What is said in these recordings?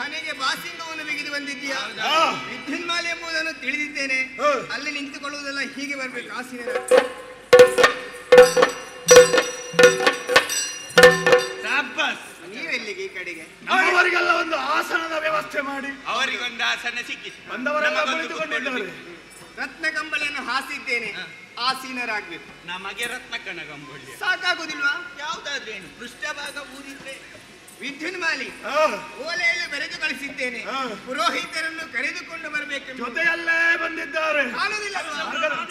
ಮನೆಗೆ ಬಾಸಿಂಗವನ್ನು ಬಿಗಿದು ಬಂದಿದ್ದೀಯಾ ಹಾ. ವಿದ್ಯುನ್ಮಾಲೆ ಎಂಬುದನ್ನು ತಿಳಿದಿದ್ದೇನೆ ಹಾ. ಅಲ್ಲಿ ನಿಂತುಕೊಳ್ಳುವುದೆಲ್ಲ ಹೀಗೆ ಬರ್ಬೇಕು ಆಸೀನ ಸಾಬಸ್ ನೀವೆಲ್ಲಿಗೆ ಈ ಕಡೆಗೆ ಅವರಿಗೆಲ್ಲ ಒಂದು ಆಸನದ ವ್ಯವಸ್ಥೆ ಮಾಡಿ ಅವರಿಗೊಂದು ಆಸನ ಸಿಕ್ಕಿತು ಬಂದವರೆಲ್ಲ ನಮಗೊಂದು ಕುಳಿತುಕೊಂಡಿದ್ದಾರೆ ರತ್ನ ಕಂಬಳಿಯನ್ನು ಹಾಸಿದ್ದೇನೆ ಆಸೀನರಾಗ್ಬೇಕು ನಮಗೆ ರತ್ನ ಕನಗಂಬೊಳ್ಳಿ ಸಾಕಾಗುದಿಲ್ವಾ ಯಾವ್ದಾದ್ರೇನು ಪೃಷ್ಠಭಾಗ ಊರಿದ್ರೆ ವಿದ್ಯುನ್ಮಾಲಿ ಆ, ಓಲೆಯಲ್ಲಿ ಬರೆದು ಕಳಿಸಿದ್ದೇನೆ ಹಾ. ಪುರೋಹಿತರನ್ನು ಕರೆದುಕೊಂಡು ಬರಬೇಕೆಂಬ ಜೊತೆಯಲ್ಲೇ ಬಂದಿದ್ದಾರೆ ಕಾಣುವುದಿಲ್ಲಲ್ವಾ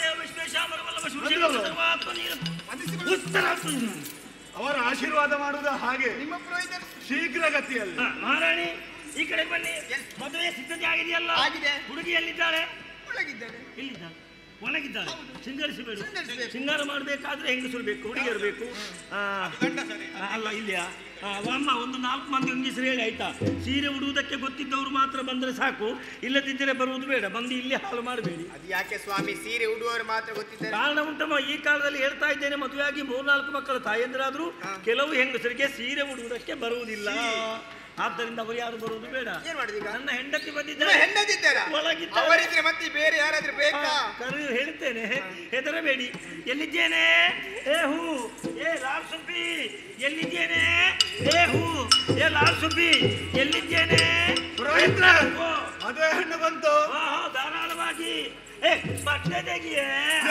ಬಂದಿದ್ರು. ಅವರ ಆಶೀರ್ವಾದ ಮಾಡುವುದು ಹಾಗೆ ನಿಮ್ಮ ಪುರೋಹಿತರು ಶೀಘ್ರಗತಿಯಲ್ಲಿ ಮಹಾರಾಣಿ ಈ ಕಡೆ ಬನ್ನಿ ಮದುವೆ ಸಿದ್ಧತೆ ಆಗಿದೆಯಲ್ಲ ಆಗಿದೆ. ಹುಡುಗಿ ಎಲ್ಲಿದ್ದಾಳೆ ಒಳಗಿದ್ದಾರೆ ಇಲ್ಲಿದ್ದಾಳೆ ಒಳಗಿದ್ದಾಳೆ ಸಿಂಗರಿಸಬೇಡ ಸಿಂಗರಿಸ್ಬೇಕು. ಸಿಂಗಾರ ಮಾಡಬೇಕಾದ್ರೆ ಹೆಂಗಸರು ಬೇಕು ಹುಡುಗಿಯರು ಬೇಕು ಆ, ಆ, ಅಲ್ಲ ಇಲ್ಲಿಯಾ ಆ, ಅಮ್ಮ ಒಂದು ನಾಲ್ಕು ಮಂದಿ ಹೆಂಗಸರು ಹೇಳಿ ಆಯ್ತಾ ಸೀರೆ ಉಡುವುದಕ್ಕೆ ಗೊತ್ತಿದ್ದವರು ಮಾತ್ರ ಬಂದರೆ ಸಾಕು ಇಲ್ಲದಿದ್ದರೆ ಬರುವುದು ಬೇಡ ಬಂದು ಇಲ್ಲಿ ಹಾಳು ಮಾಡಬೇಡಿ ಅದು ಯಾಕೆ ಸ್ವಾಮಿ ಸೀರೆ ಉಡುವವರು ಮಾತ್ರ ಗೊತ್ತಿದ್ದಾರೆ ಕಾರಣ ಉಂಟಮ್ಮ ಈ ಕಾಲದಲ್ಲಿ ಹೇಳ್ತಾ ಇದ್ದೇನೆ ಮದುವೆಯಾಗಿ ಮೂರ್ನಾಲ್ಕು ಮಕ್ಕಳ ತಾಯಂದಿರಾದ್ರೂ ಕೆಲವು ಹೆಂಗಸರಿಗೆ ಸೀರೆ ಉಡುವುದಕ್ಕೆ ಬರುವುದಿಲ್ಲ ಆದ್ದರಿಂದ ಅವರು ಯಾರು ಬರುವುದು ಬೇಡ ಏನ್ ಮಾಡುದು ಈಗ ನನ್ನ ಹೆಂಡತಿ ನಿಮ್ಮ ಬಂದಿದ್ದಾರೆ ಹೆಂಡತಿದ್ದಾರಾ ಒಳಗಿದ್ದಾರೆ. ಅವರಿದ್ರೆ ಮತ್ತೆ ಬೇರೆ ಯಾರಾದ್ರೂ ಬೇಕಾ ಕರು ಹೇಳ್ತೇನೆ ಹೆದರಬೇಡಿ ಎಲ್ಲಿದ್ದೇನೆ ಏ ಹೂ ಏ ಲಾಲ್ ಸುಬ್ಬಿ ಎಲ್ಲಿದ್ದೇನೆ ಏ ಹೂ ಏ ಲಾಲ್ ಸುಬ್ಬಿ ಎಲ್ಲಿದ್ದೇನೆ ಪುರೋಹಿತ್ರೆ ಓ, ಅದೇ ಹೆಣ್ಣು ಬಂತು ಓ, ಧಾರಾಳವಾಗಿ ಏ ಬಟ್ಟೆ ತೆಗಿಯೇ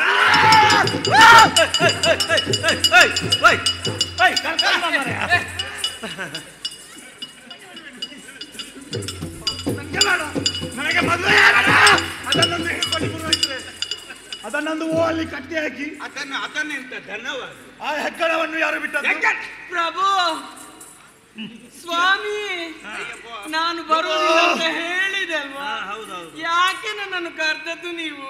ನಂಗೆ ಬೇಡ ನನಗೆ ಮದುವೆ ಆಗಲ್ಲ ಅದನ್ನೊಂದು ಹೇಳ್ಕೊಳ್ಳಿ ಪುರೋಹಿತ್ರೆ ಅದನ್ನೊಂದು ಓ ಅಲ್ಲಿ ಕಟ್ಟಿ ಹಾಕಿ ಅದನ್ನು ಅದನ್ನೆಂತ ಧನವಾದ ಆ ಹೆಗ್ಗಣವನ್ನು ಯಾರು ಬಿಟ್ಟದ್ದು ಪ್ರಭು ಸ್ವಾಮಿ ನಾನು ಬರುವುದಿಲ್ಲ ಅಂತ ಹೇಳಿದೆ ಅಲ್ವಾ ಹೌದೌದು ಯಾಕೆ ನನ್ನನ್ನು ಕರೆದದ್ದು ನೀವು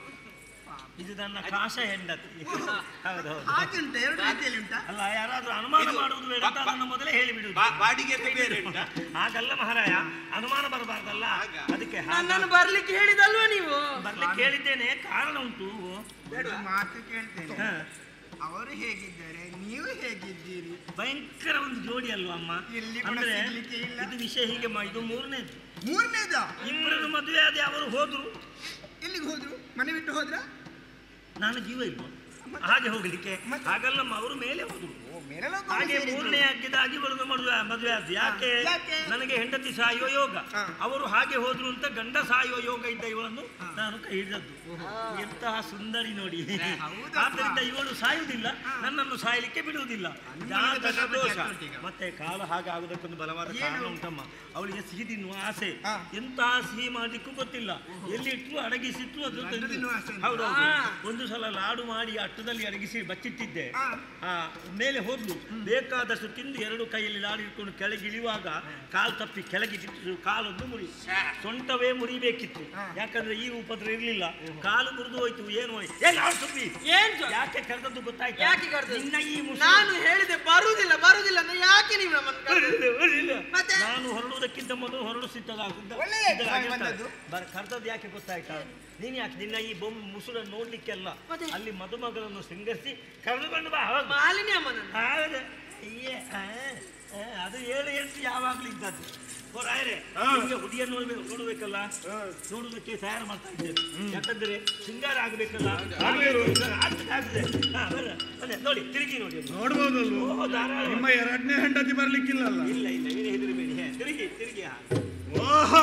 ಇದು ನನ್ನ ಕಾಶ ಹೆಂಡತಿ ಹೌದೌದು ಹಾಗೆ ಉಂಟಾ ಎರಡು ರೀತಿಯಲ್ಲಿ ಉಂಟಾ ಅಲ್ಲ ಯಾರಾದ್ರೂ ಅನುಮಾನ ಮಾಡುವುದು ಬೇಡ ಅಂತ ಅದನ್ನು ಮೊದಲೇ ಹೇಳಿಬಿಡುದು ಬಾ- ಬಾಡಿಗೆ ಬೇರೆ ಉಂಟಾ ಹಾಗಲ್ಲ ಮಹಾರಾಯ ಅನುಮಾನ ಬರಬಾರ್ದಲ್ಲ ಅದಕ್ಕೆ ಹಾಗೆ ನನ್ನನ್ನು ಬರ್ಲಿಕ್ಕೆ ಹೇಳಿದಲ್ವಾ ನೀವು ಬರ್ಲಿಕ್ಕೆ ಹೇಳಿದ್ದೇನೆ ಕಾರಣ ಉಂಟು ಒಂದು ಮಾತು ಕೇಳ್ತೇನೆ ಹ. ಅವರು ಹೇಗಿದ್ದಾರೆ ನೀವು ಹೇಗಿದ್ದೀರಿ ಭಯಂಕರ ಒಂದು ಜೋಡಿ ಅಲ್ವಾ ಅಮ್ಮ ಎಲ್ಲಿ ಕೂಡ ಅಂದ್ರೆ ಸಿಗ್ಲಿಕ್ಕೆ ಇಲ್ಲ. ಇದು ವಿಷಯ ಹೀಗೆ ಮಾ- ಇದು ಮೂರನೇದು ಮೂರನೇದ ಇಬ್ಬರದ್ದು ಮದುವೆ ಆದ ಅವರು ಹೋದ್ರು ಎಲ್ಲಿಗೆ ಹೋದ್ರು ಮನೆ ಬಿಟ್ಟು ಹೋದ್ರ ನಾನು ಜೀವ ಇಲ್ವಾ ಹಾಗೆ ಹೋಗ್ಲಿಕ್ಕೆ ಹಾಗಲ್ಲಮ್ಮ ಅವರು ಮೇಲೆ ಹೋದ್ರು ಓ ಮೇಲೆಲ್ಲ ಹೋಗಿ ಹಾಗೆ ಸೇರಿದ್ರು. ಮೂರನೇ ಅಗ್ಗಿದಾಗಿ ಬರುದು ಮದುವೆ ಮದುವೆ ಆದ್ದು ಯಾಕೆ ಯಾಕೆ? ನನಗೆ ಹೆಂಡತಿ ಸಾಯುವ ಯೋಗ ಹಾ. ಅವರು ಹಾಗೆ ಹೋದ್ರು ಅಂತ ಗಂಡ ಸಾಯುವ ಯೋಗ ಇದ್ದ ಇವಳನ್ನು ನಾನು ಕೈ ಹಿಡಿದದ್ದು ಎಂತಹ ಸುಂದರಿ ನೋಡಿ ಹೌದಪ್ಪ. ಆದ್ದರಿಂದ ಇವಳು ಸಾಯುವುದಿಲ್ಲ ನನ್ನನ್ನು ಸಾಯಲಿಕ್ಕೆ ಬಿಡುವುದಿಲ್ಲ ಜಾತಕ ದೋಷ ಮತ್ತೆ ಕಾಲ ಹಾಗೆ ಆಗುವುದಕ್ಕೊಂದು ಬಲವಾದ ಕಾರಣ ಉಂಟಮ್ಮ ಅವಳಿಗೆ ಸಿಹಿ ತಿನ್ನುವ ಆಸೆ ಹಾ. ಎಂತಹ ಸಿಹಿ ಮಾಡ್ಲಿಕ್ಕೂ ಗೊತ್ತಿಲ್ಲ ಎಲ್ಲಿಟ್ಟು ಅಡಗಿಸಿಟ್ಟು ಅದು ಲಡ್ಡು ತಂದು- ತಿನ್ನುವ ಆಸೆ ಉಂಟು. ಹೌದೌದು ಒಂದು ಸಲ ಲಾಡು ಮಾಡಿ ಅಟ್ಟದಲ್ಲಿ ಅಡಗಿಸಿ ಬಚ್ಚಿಟ್ಟಿದ್ದೆ ಹಾ. ಆ ಮೇಲೆ ಹೋದ್ಲು ಬೇಕಾದಷ್ಟು ತಿಂದು ಎರಡು ಕೈಯಲ್ಲಿ ಲಾಡು ಇಟ್ಕೊಂಡು ಕೆಳಗೆ ಇಳಿಯುವಾಗ ಕಾಲು ತಪ್ಪಿ ಕೆಳಗೆ ಬಿಟ್ಟು ಕಾಲೊಂದು ಮುರಿ ಸೊಂಟವೇ ಮುರಿಬೇಕಿತ್ತು ಯಾಕಂದ್ರೆ ಈ ಉಪದ್ರ ಇರ್ಲಿಲ್ಲ ಕಾಲು ಮುರಿದು ಹೋಯ್ತು ಏನು ಹೋಯ್ತು ಏ ಲಾಡು ಸುಬ್ಬಿ ಏನ್ ಸ್ವಾಮಿ? ಯಾಕೆ ಕರೆದದ್ದು ಗೊತ್ತಾಯ್ತಾ ಯಾಕೆ ಕರೆದದ್ದು? ನಿನ್ನ ಈ ಮುಸುರು- ನಾನು ಹೇಳಿದೆ ಬರುವುದಿಲ್ಲ ಬರುವುದಿಲ್ಲ ಅಂತ ಯಾಕೆ ನೀವು ನಮ್ಮನ್ನು ಕರೆದದ್ದು? ಬರಲಿಲ್ಲ, ಬರಲಿಲ್ಲ. ಮತ್ತೆ? ನಾನು ಹೊರಡುವುದಕ್ಕಿಂತ ಮೊದಲು ಹೊರಡು ಸಿದ್ಧರಾಗಿದ್ದ ಒಳ್ಳೆಯ ಸಿದ್ಧರಾಗಿರ್ತಾರೆ. ಬಂದದ್ದು. ಬರ- ಕರೆದದ್ದು ಯಾಕೆ ಗೊತ್ತಾಯ್ತಾ ನೀನು ಯಾಕೆ ನಿನ್ನ ಈ ಬೊಮ್ಮ ಮುಸುರನ್ನು ನೋಡ್ಲಿಕ್ಕೆಲ್ಲ ಮತ್ತೆ? ಅಲ್ಲಿ ಮದುಮಗಳನ್ನು ಶೃಂಗರಿಸಿ ಕರೆದುಕೊಂಡು ಬಾ ಹೌದು ಮಾಲಿನಿ ಅಮ್ಮನನ್ನು ಹೌದು ಅಯ್ಯೇ, ಆ, ಆ, ಅದು ಏಳು ಎಂಟು ಯಾವಾಗಲೂ ಇದ್ದದ್ದು ಓ ರಾಯರೇ ನಿಮಗೆ ಹುಡುಗಿಯನ್ನು ನೋಡ್ಬೇಕು ನೋಡ್ಬೇಕಲ್ಲ ನೋಡುವುದಕ್ಕೆ ತಯಾರು ಮಾಡ್ತಾ ಇದ್ದೇನೆ ಯಾಕಂದ್ರೆ ಶೃಂಗಾರ ಆಗ್ಬೇಕಲ್ಲ ಆಗ್ತದೆ ಆಗ್ತದೆ ಹಾ ಬರ್ರ ಬನ್ನಿ, ನೋಡಿ ತಿರುಗಿ ನೋಡಿ ಒಂದು. ನೋಡ್ಬೋದಲ್ವ ಓ ಧಾರಾಳ ನಿಮ್ಮ ಎರಡನೇ ಹೆಂಡತಿ ಬರ್ಲಿಕ್ಕಿಲ್ಲಲ್ಲ ಇಲ್ಲ ಇಲ್ಲ ಏನು ಹೆದರಬೇಡಿ ಹೇ, ತಿರುಗಿ ತಿರುಗಿ ಹಾ. ಓಹೋ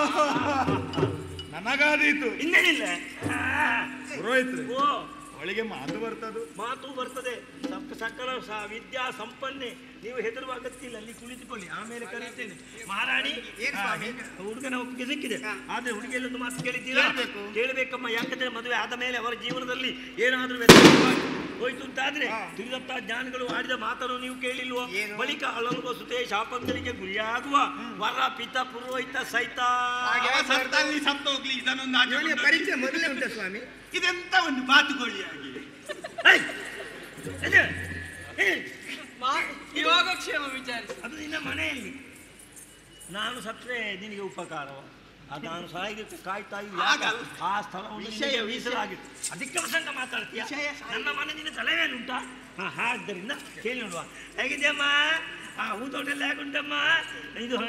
ನನಗಾದೀತು ಇನ್ನೇನಿಲ್ಲ ಆ, ಪುರೋಹಿತ್ರೆ ಓ ಅವಳಿಗೆ ಮಾತು ಬರ್ತದು ಮಾತು ಬರ್ತದೆ ಸಕ ಸಕಲ ಸ ವಿದ್ಯಾ ಸಂಪನ್ನೆ ನೀವು ಹೆದರುವ ಅಗತ್ಯ ಇಲ್ಲ ಅಲ್ಲಿ ಕುಳಿತುಕೊಳ್ಳಿ ಆಮೇಲೆ ಕರೀತೇನೆ ಮಹಾರಾಣಿ ಏನ್ ಆ, ಸ್ವಾಮಿ? ಹುಡುಗನ ಒಪ್ಪಿಗೆ ಸಿಕ್ಕಿದೆ ಆದ್ರೆ ಹುಡುಗಿಯಲ್ಲೊಂದು ಮಾತು ಕೇಳಿದ್ದೀರಾ ಕೇಳಬೇಕಮ್ಮ ಯಾಕಂದ್ರೆ ಮದುವೆ ಆದ ಮೇಲೆ ಅವರ ಜೀವನದಲ್ಲಿ ಏನಾದ್ರೂ ವ್ಯತ್ಯಾಸವಾಗಿ ಹೋಯ್ತು ಅಂತಾದ್ರೆ ತ್ರಿದತ್ತ ಜ್ಞಾನಿಗಳು ಆಡಿದ ಮಾತನ್ನು ನೀವು ಕೇಳಿಲ್ವೋ ಏನು? ಬಳಿಕ ಅಳಲು ಸುತೆ ಶಾಪಂಗರಿಗೆ ಗುರಿಯಾಗುವ ವರ ಪಿತ ಪುರೋಹಿತ ಸಹಿತ ಹಾಗೆ ಅವ ಸತ್ತಲ್ಲಿ ಸತ್ತು ಹೋಗ್ಲಿ ಇದನ್ನೊಂದು ಇವನಿಗೆ ಹಾಕಿಕೊಂಡು ಪರಿಚಯ ಮೊದಲೇ ಉಂಟಾ ಸ್ವಾಮಿ ಇದೆಂತ ಒಂದು ಬಾತುಕೋಳಿಯಾಗಿ ಏಯ್! ಎದೆ! ಏಯ್! ಮಾ- ಯೋಗಕ್ಷೇಮ ವಿಚಾರಿಸಿ ಅದು ನಿನ್ನ ಮನೆಯಲ್ಲಿ ನಾನು ಸತ್ರೆ ನಿನಗೆ ಉಪಕಾರವ ಅದು ನಾನು ಸಾಯಿಗೆ ಕಾಯ್ತಾ ಇಲ್ಲ ಹಾಗಲ್ಲ. ಆ ಸ್ಥಳವನ್ನು ವಿಷಯ, ನಿನಗೆ ಮೀಸಲಾಗಿತ್ತು ಅದಕ್ಕೆ ಪ್ರಸಂಗ ಮಾತಾಡ್ತೀಯ ವಿಷಯ ಸಾಯಿ- ನನ್ನ ಮನೆ ನಿನ್ನ ತಲೆ ಮೇಲೆ ಉಂಟಾ ಹಾ ಆದ್ದರಿಂದ ಕೇಳಿ ನೋಡುವ ಹೇಗಿದೆಯಮ್ಮ ಆ ಹೂತೋಟ ಎಲ್ಲ ಹೇಗುಂಟಮ್ಮ ಇದು ಹಾ?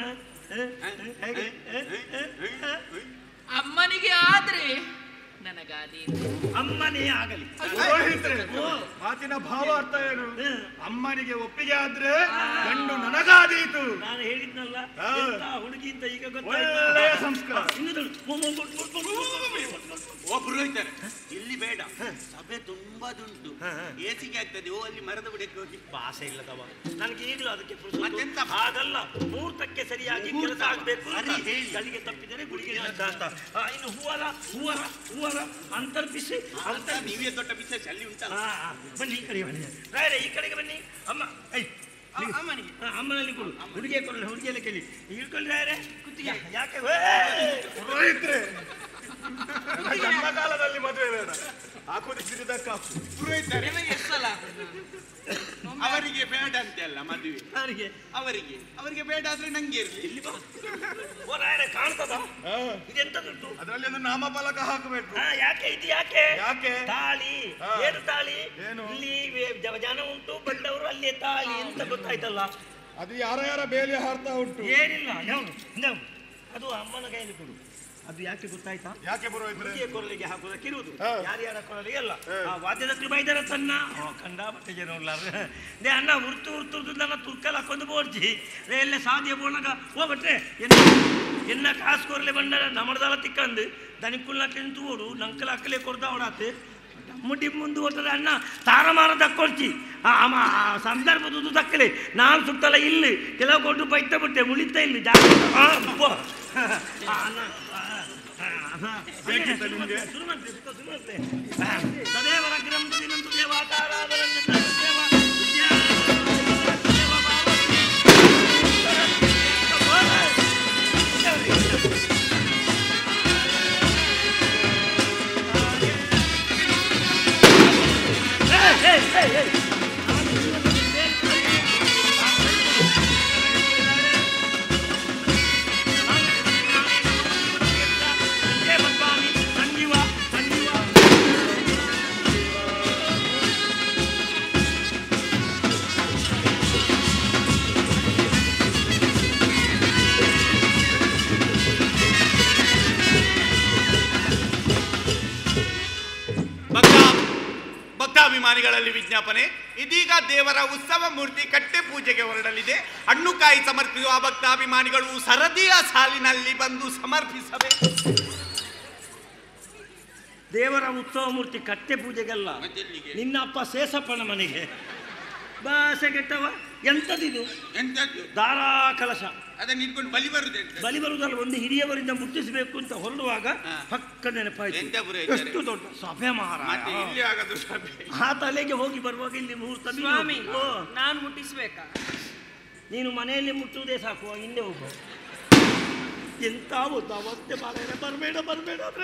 ಹೇಗೆ ಹ? ಹ? ಹ? ಅಮ್ಮನಿಗೆ ಆದ್ರೆ ನನಗಾದಿ ಅಮ್ಮನೇ ಆಗಲಿ ಪುರೋಹಿತ್ರೆ ಓ. ಮಾತಿನ ಭಾವ ಅರ್ಥ ಏನು ಹ. ಅಮ್ಮನಿಗೆ ಒಪ್ಪಿಗೆ ಆದ್ರೆ ಗಂಡು ನನಗಾದೀತು ನಾನು ಹೇಳಿದ್ನಲ್ಲ ಹಾ. ಎಂತ ಹುಡುಗಿ ಅಂತ ಈಗ ಒಳ್ಳೆಯ ಸಂಸ್ಕಾರ. ಇನ್ನು ದೊಡ್ಡ- ಮೊ- ಮೊ- ಮೊ- ಮೊ- ಮೊ- ಮೊ- ಮೊ- ಮೊ- ಓ ಪುರೋಹಿತರೆ ಇಲ್ಲಿ ಬೇಡ ಸಭೆ ತುಂಬಾ ದುಂಟು ಏಸಿಗೆ ಆಗ್ತದೆ ಓ ಅಲ್ಲಿ ಮರದ ಬುಡಕ್ಕೆ ಹೋಗಿ ಭಾಷೆ ಇಲ್ಲದವ ನನಗೆ ಈಗಲೂ ಅದಕ್ಕೆ ಪುರುಸೊತ್ತು. ಮತ್ತೆಂತ? ಹಾಗಲ್ಲ ಮುಹೂರ್ತಕ್ಕೆ ಸರಿಯಾಗಿ ಮುಹೂರ್ತ. ಕೆಲಸ ಆಗಬೇಕು ಅರಿ ಹೇಳಿ. ಕಲಿಗೆ ತಪ್ಪಿದರೆ ಗುಳಿಗೆ ನಾಶ ಅಂತ ಆ, ಇನ್ನು ಹೂವರ ಹೂವರ ಹೂವರ ಅಂತರ್ಪಿಸಿ ಅಂತ ಅಂತರ್ ನೀವೇ ದೊಡ್ಡ ಬಿಸಿನೆಸ್ ಅಲ್ಲಿ ಉಂಟಲ್ಲ ಆ, ಆ, ಬನ್ನಿ ಈ ಕಡೆಗೆ ಬನ್ನಿ ರಾಯರೇ, ಈ ಕಡೆಗೆ ಬನ್ನಿ ಅಮ್ಮ ಐ ಅ- ಅಮ್ಮನಿಗೆ ಆ, ಅಮ್ಮನಲ್ಲಿ ಕೊಡು ಹುಡುಗಿಯ ಕೊಡಲ್ಲ ಹುಡುಗಿಯಲ್ಲ ಕೇಳಿ ಇಳ್ಕೊಳ್ಳಿ ರಾಯರೇ ಕುತ್ತಿಗೆ ಯಾಕೆ ಪುರೋಹಿತ್ರೆ ನನ್ನ ಜನ್ಮಕಾಲದಲ್ಲಿ ಮದುವೆ ಬೇಡ ಹಾಕುದು ಸಿರಿದಕ್ಕಾಕು ಪುರೋಹಿತರೆ ನಿಮಗೆ ಎಷ್ಟು ಸಲ ಆಗುದು? ಅವರಿಗೆ ಬೇಡ ಅಂತೆಲ್ಲ ಮದುವೆ ಅವರಿಗೆ ಅವರಿಗೆ ಅವರಿಗೆ ಬೇಡ ಆದ್ರೆ ನಂಗೆ ಇರ್ಲಿ ಇಲ್ಲಿ ಬಾ ಓ ರಾಯರೇ ಕಾಣ್ತದ ಹಾ. ಇದೆಂತದುಂಟು ಅದರಲ್ಲಿ ಒಂದು ನಾಮಫಲಕ ಹಾಕಬೇಕು ಹಾ ಯಾಕೆ ಇದು ಯಾಕೆ ಯಾಕೆ? ತಾಳಿ ಹಾ. ಏನು ತಾಳಿ ಏನು? ಇಲ್ಲಿ ವೇ- ಜ- ಜನ ಉಂಟು ಬಂದವರು ಅಲ್ಲೇ ತಾಳಿ ಅಂತ ಗೊತ್ತಾಯ್ತಲ್ಲ ಅದು ಯಾರ ಯಾರ ಬೇಲಿ ಹಾರ್ತಾ ಉಂಟು ಏನಿಲ್ಲ ಯಾವುದು ಯಾವುದು? ಅದು ಅಮ್ಮನ ಕೈಯಲ್ಲಿ ಕೊಡು ಅದು ಯಾಕೆ ಗೊತ್ತಾಯ್ತಾ ಯಾಕೆ ಪುರೋಹಿತ್ರೆ ಹುಡುಗಿಯ ಕೊರಳಿಗೆ ಹಾಕುವುದಕ್ಕಿರುವುದು ಹಾ. ಯಾರ್ಯಾರ ಕೊರಳಿಗೆ ಅಲ್ಲ ಹಾ. ಆ ವಾದ್ಯದ ಬೈದರ ತನ್ನ ಕಂಡಾಪಟ್ಟೆ ಜನ ಉಳ್ಳಾರ ದೇ ಅಣ್ಣ ಉರ್ತು ಉರ್ತು ನನ್ನ ತುರ್ಕಲ್ ಹಾಕೊಂಡು ಬೋಡ್ಜಿ ರೇ ಎಲ್ಲ ಸಾಧ್ಯ ಬೋಣಗ ಹೋಗ್ಬಟ್ರೆ ಎನ್ನ ಎನ್ನ ಕಾಸು ಕೊರ್ಲೆ ಬಂಡ ನಮ್ಮಡದಾಲ ತಿಕ್ಕಂದು ದನಿಕ್ಕುಲ್ಲ ತಿಂತು ಓಡು ನಂಕಲ ಅಕ್ಕಲೆ ಕೊಡ್ದ ಓಡಾತೆ ಮುಟ್ಟಿ ಮುಂದೆ ಹೊಟ್ಟರೆ ಅಣ್ಣ ತಾರಮಾರ ದಕ್ಕೊಳ್ಚಿ ಆ ಅಮ್ಮ ಆ ಸಂದರ್ಭದ್ದು ದಕ್ಕಲೆ ನಾನು ಸುತ್ತಲ ಇಲ್ಲಿ ಕೆಲವು ಕೊಟ್ಟು ಬೈತ ಬಿಟ್ಟೆ ಮುಳಿತ ಇಲ್ಲಿ ಜಾಗ್ರತೆ. ಆ, ಅಬ್ಬ. ಆ, ಅಣ್ಣ ಆ, ಆ, ಆ, ಬೇಕಿತ್ತ ನಿಮ್ಗೆ? ಶುರು ಮಾಡ್ತೆ, ಸುತ್ತ ಶುರು ಮಾಡ್ತೆ. ಆ, ತದೇವರ ಗ್ರಂಥದಿನಂತು ದೇವಾಕಾರಾದರಂತೆ ದೇವ ವಿದ್ಯಾ ದೇವ ಪಾರ್ವತಿ. ಏಯ್, ಏಯ್, ಏಯ್, ಏಯ್. ಸಂಜೀವ ಸಂಜೀವ ಭಕ್ತ ಭಕ್ತಾಭಿಮಾನಿಗಳಲ್ಲಿ ವಿಜ್ಞಾಪನೆ ಇದೀಗ ದೇವರ ಉತ್ಸವ ಮೂರ್ತಿ ಕಟ್ಟೆ ಪೂಜೆಗೆ ಹೊರಡಲಿದೆ ಹಣ್ಣುಕಾಯಿ ಸಮರ್ಪಿಸುವ ಭಕ್ತಾಭಿಮಾನಿಗಳು ಸರದಿಯ ಸಾಲಿನಲ್ಲಿ ಬಂದು ಸಮರ್ಪಿಸಬೇಕು ದೇವರ ಉತ್ಸವ ಮೂರ್ತಿ ಕಟ್ಟೆ ಪೂಜೆಗೆಲ್ಲ ಮತ್ತೆಲ್ಲಿಗೆ? ನಿನ್ನ ಅಪ್ಪ ಶೇಷಪ್ಪನ ಮನೆಗೆ ಭಾಷೆ ಕೆಟ್ಟವ ಎಂತದಿದು ಎಂತದ್ದು ದಾರಾ ಕಲಶ ಅದನ್ನ ಇಟ್ಕೊಂಡು ಬಲಿ ಬರುದೆ ಬಲಿ ಬರುವುದಲ್ಲ ಒಂದು ಹಿರಿಯವರಿಂದ ಮುಟ್ಟಿಸಬೇಕು ಅಂತ ಹೊರಡುವಾಗ ಹಾ. ಪಕ್ಕ ನೆನಪಾಯ್ತು ಎಂತ ಪುರೋಹಿತರೆ? ಎಷ್ಟು ದೊಡ್ಡ ಸಭೆ ಮಹಾರಾಜ ಮತ್ತೆ ಇಲ್ಲಿ ಆಗದು ಸಭೆ ಆ ತಲೆಗೆ ಹೋಗಿ ಬರುವಾಗ ಇಲ್ಲಿ ಮುಹೂರ್ತ ಬೀಳು. ಸ್ವಾಮಿ ಓ, ನಾನು ಮುಟ್ಟಿಸ್ಬೇಕಾ ನೀನು ಮನೆಯಲ್ಲಿ ಮುಟ್ಟುವುದೇ ಸಾಕು ಹಿಂದೆ ಹೋಗು ಎಂತ ಒಂದು ಅವಸ್ಥೆ ಮಾರಾಯ ಬರಬೇಡ ಬರಬೇಡ ಅಂದ್ರೆ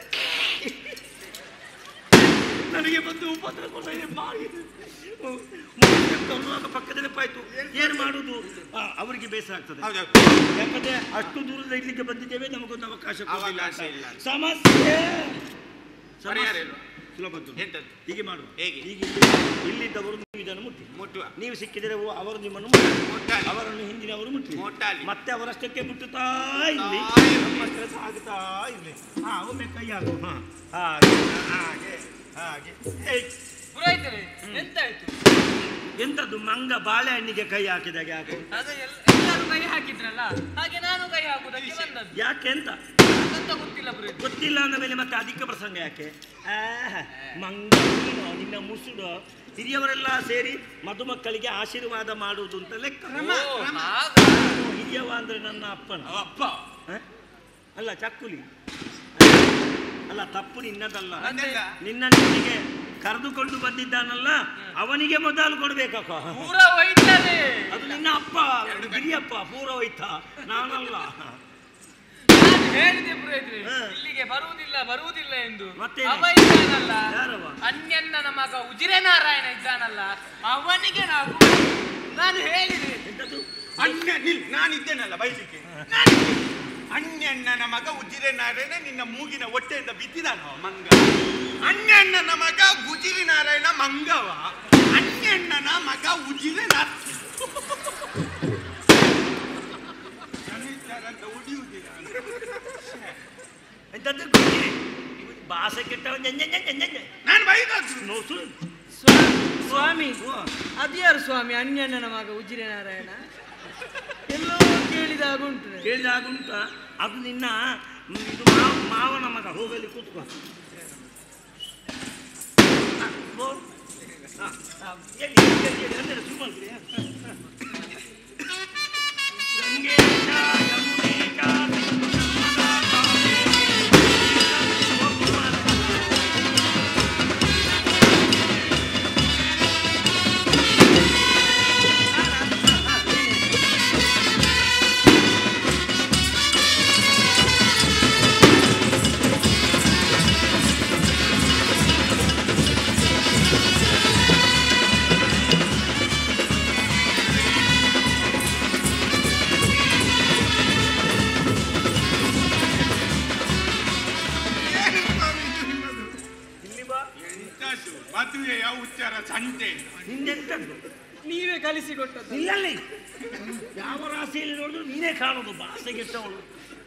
ನನಗೆ ಬಂದು ಉಪದ್ರ ಕೊಡಲೇ ಮಾಡಿ ತರುವಾಗ ಪಕ್ಕದಲ್ಲಿ ಪಾಯ್ತು ಏನು ಮಾಡುದು ಆ, ಅವರಿಗೆ ಬೇಸರ ಆಗ್ತದೆ ಹೌದೌದು ಯಾಕಂದ್ರೆ ಅಷ್ಟು ದೂರದ ಇಲ್ಲಿಗೆ ಬಂದಿದ್ದೇವೆ ನಮಗೊಂದು ಅವಕಾಶ ಕೊಡಲಿಲ್ಲ ಅವಕಾಶ ಅಂತ. ಇಲ್ಲ. ಸಮಸ್ಯೆ ಪರಿಹಾರ ಸಮಸ್ಯೆ. ಇಲ್ವಾ? ಸುಲಭದ್ದು ಎಂತದ್ದು? ಹೀಗೆ ಮಾಡುವ ಹೇಗೆ? ಈಗ ಇಲ್ಲಿ- ಇಲ್ಲಿದ್ದವರು ನೀವು ಇದನ್ನು ಮುಟ್ಟಿ ಮುಟ್ಟುವ ನೀವು ಸಿಕ್ಕಿದರೆ ಓ- ಅವರು ನಿಮ್ಮನ್ನು ಮುಟ್ಟಿ. ಮುಟ್ಟಾಲಿ. ಅವರನ್ನು ಹಿಂದಿನವರು ಮುಟ್ಟಿ ಮುಟ್ಟಾಲಿ. ಮತ್ತೆ ಅವರಷ್ಟಕ್ಕೆ ಮುಟ್ಟುತ್ತಾ ಇಲ್ಲಿ ಆ, ಇರ್ಲಿ. ನಮ್ಮ ಕೆಲಸ ಆಗುತ್ತಾ ಇರ್ಲಿ ಹಾ ಒಮ್ಮೆ ಕೈ ಹಾಕು ಹಾ ಹಾಗೆ ಹಾಗೆ ಹಾಗೆ ಏಯ್, ಪುರೋಹಿತರೆ ಎಂತಾಯ್ತು ಎಂತದ್ದು ಮಂಗ ಬಾಳೆಹಣ್ಣಿಗೆ ಕೈ ಹಾಕಿದಾಗೆ ಹಾಕು ಅದು ಎಲ್ಲ ಎಲ್ಲರೂ ಕೈ ಹಾಕಿದ್ರಲ್ಲ ಹಾಗೆ ನಾನು ಕೈ ಹಾಕುದಕ್ಕೆ ಬಂದದ್ದು ಯಾಕೆ ಅಂತ ಅಂತ ಗೊತ್ತಿಲ್ಲ ಪುರೋಹಿತ ಗೊತ್ತಿಲ್ಲ ಅಂದ ಮೇಲೆ ಮತ್ತೆ ಅಧಿಕ ಪ್ರಸಂಗ ಯಾಕೆ ಆಹ್, ಮಂಗ ನೀನು ನಿನ್ನ ಮುಸುಡು ಹಿರಿಯವರೆಲ್ಲ ಸೇರಿ ಮಧುಮಕ್ಕಳಿಗೆ ಆಶೀರ್ವಾದ ಮಾಡುವುದು ಅಂತ ಲೆಕ್ಕ ಓ, ಹಾಗ. ಹಿರಿಯವ ಅಂದ್ರೆ ನನ್ನ ಅಪ್ಪನ ಅಪ್ಪ ಹ? ಅಲ್ಲ ಚಕ್ಕುಲಿ ಅಲ್ಲ ತಪ್ಪು ನಿನ್ನದಲ್ಲ ಅದೆಲ್ಲ ನಿನ್ನ ನಿನಗೆ ಕರೆದುಕೊಂಡು ಬಂದಿದ್ದಾನಲ್ಲ ಅವನಿಗೆ ಮೊದಲು ಕೊಡ್ಬೇಕಪ್ಪ ಪೂರ ಹೋಯ್ತದೆ ಅದು ನಿನ್ನ ಅಪ್ಪ ಹಿರಿಯಪ್ಪ ಪೂರ ಹೋಯ್ತ ನಾನಲ್ಲ ನಾನು ಹೇಳಿದೆ ಪುರೋಹಿತರೆ ಹ. ಇಲ್ಲಿಗೆ ಬರುವುದಿಲ್ಲ ಬರುವುದಿಲ್ಲ ಎಂದು ಮತ್ತೇನು? ಅವ ಇದ್ದಾನಲ್ಲ ಯಾರವ? ಅನ್ಯಣ್ಣನ ಮಗ ಉಜಿರೆ ನಾರಾಯಣ ಇದ್ದಾನಲ್ಲ ಅವನಿಗೆ ನಾವು ನಾನು ಹೇಳಿದೆ ಎಂತದ್ದು ಅಣ್ಣ ನಿಲ್ ನಾನಿದ್ದೇನಲ್ಲ ಬೈಲಿಕ್ಕೆ ಅಣ್ಣಣ್ಣನ ಮಗ ಉಜಿರೆ ನಾರಾಯಣ ನಿನ್ನ ಮೂಗಿನ ಹೊಟ್ಟೆಯಿಂದ ಬಿದ್ದಿದಾನವ ಮಂಗ ಅಣ್ಣಣ್ಣನ ಮಗ ಗುಜಿರಿ ನಾರಾಯಣ ಮಂಗವ ಅಣ್ಣಣ್ಣನ ಮಗ ಉಜಿರೆ ನಾರಾಯಣ ಭಾಷೆ ಕೆಟ್ಟ ನಾನು ಬೈದದ್ದು ನೋಸು ಸ್ವಾಮಿ ಅದ್ಯಾರು ಸ್ವಾಮಿ ಅನ್ಯಣ್ಣನ ಮಗ ಉಜಿರೆ ನಾರಾಯಣ ಎಲ್ಲೋ ಕೇಳಿದಾಗ ಉಂಟು ನನಗೆ. ಕೇಳಿದಾಗುಂಟ ಅದು ನಿನ್ನ ಮ್, ಇದು ಮಾವ- ಮಾವನ ಮಗ ಹೋಗಲಿ ಕೂತ್ಕೋ ಹ, ಬೋ. ಹ, ಹ, ಎಲ್ಲಿ, ಎಲ್ಲಿ, ಎಲ್ಲಿ, ಅಂದ್ರೆ ಸುಮ್ಮನೆ ಗಂಗೇಶ ಯಮುನೇಶ ನರ್ಮದಾ ಕಾವೇರಿ, ಗೋಕುಮಾರ. ಏನು ಸ್ವಾಮಿ ಇದು ನಿಮ್ಮದು? ಇಲ್ಲಿ ಬಾ ಎಂತದ್ದು? ಮದುವೆಯ ಉಚ್ಚಾರ ಸಂತೆ ನಿಂದೆಂತದ್ದು ನೀವೇ ಕಲಿಸಿಕೊಟ್ಟದ್ದು ನಿಲ್ಲಲ್ಲಿ ಯಾವ ರಾಶಿಯಲ್ಲಿ ನೋಡಿದ್ರು ನೀನೇ ಕಾಣೋದು ಭಾಷೆ ಗೆಟ್ಟವಳು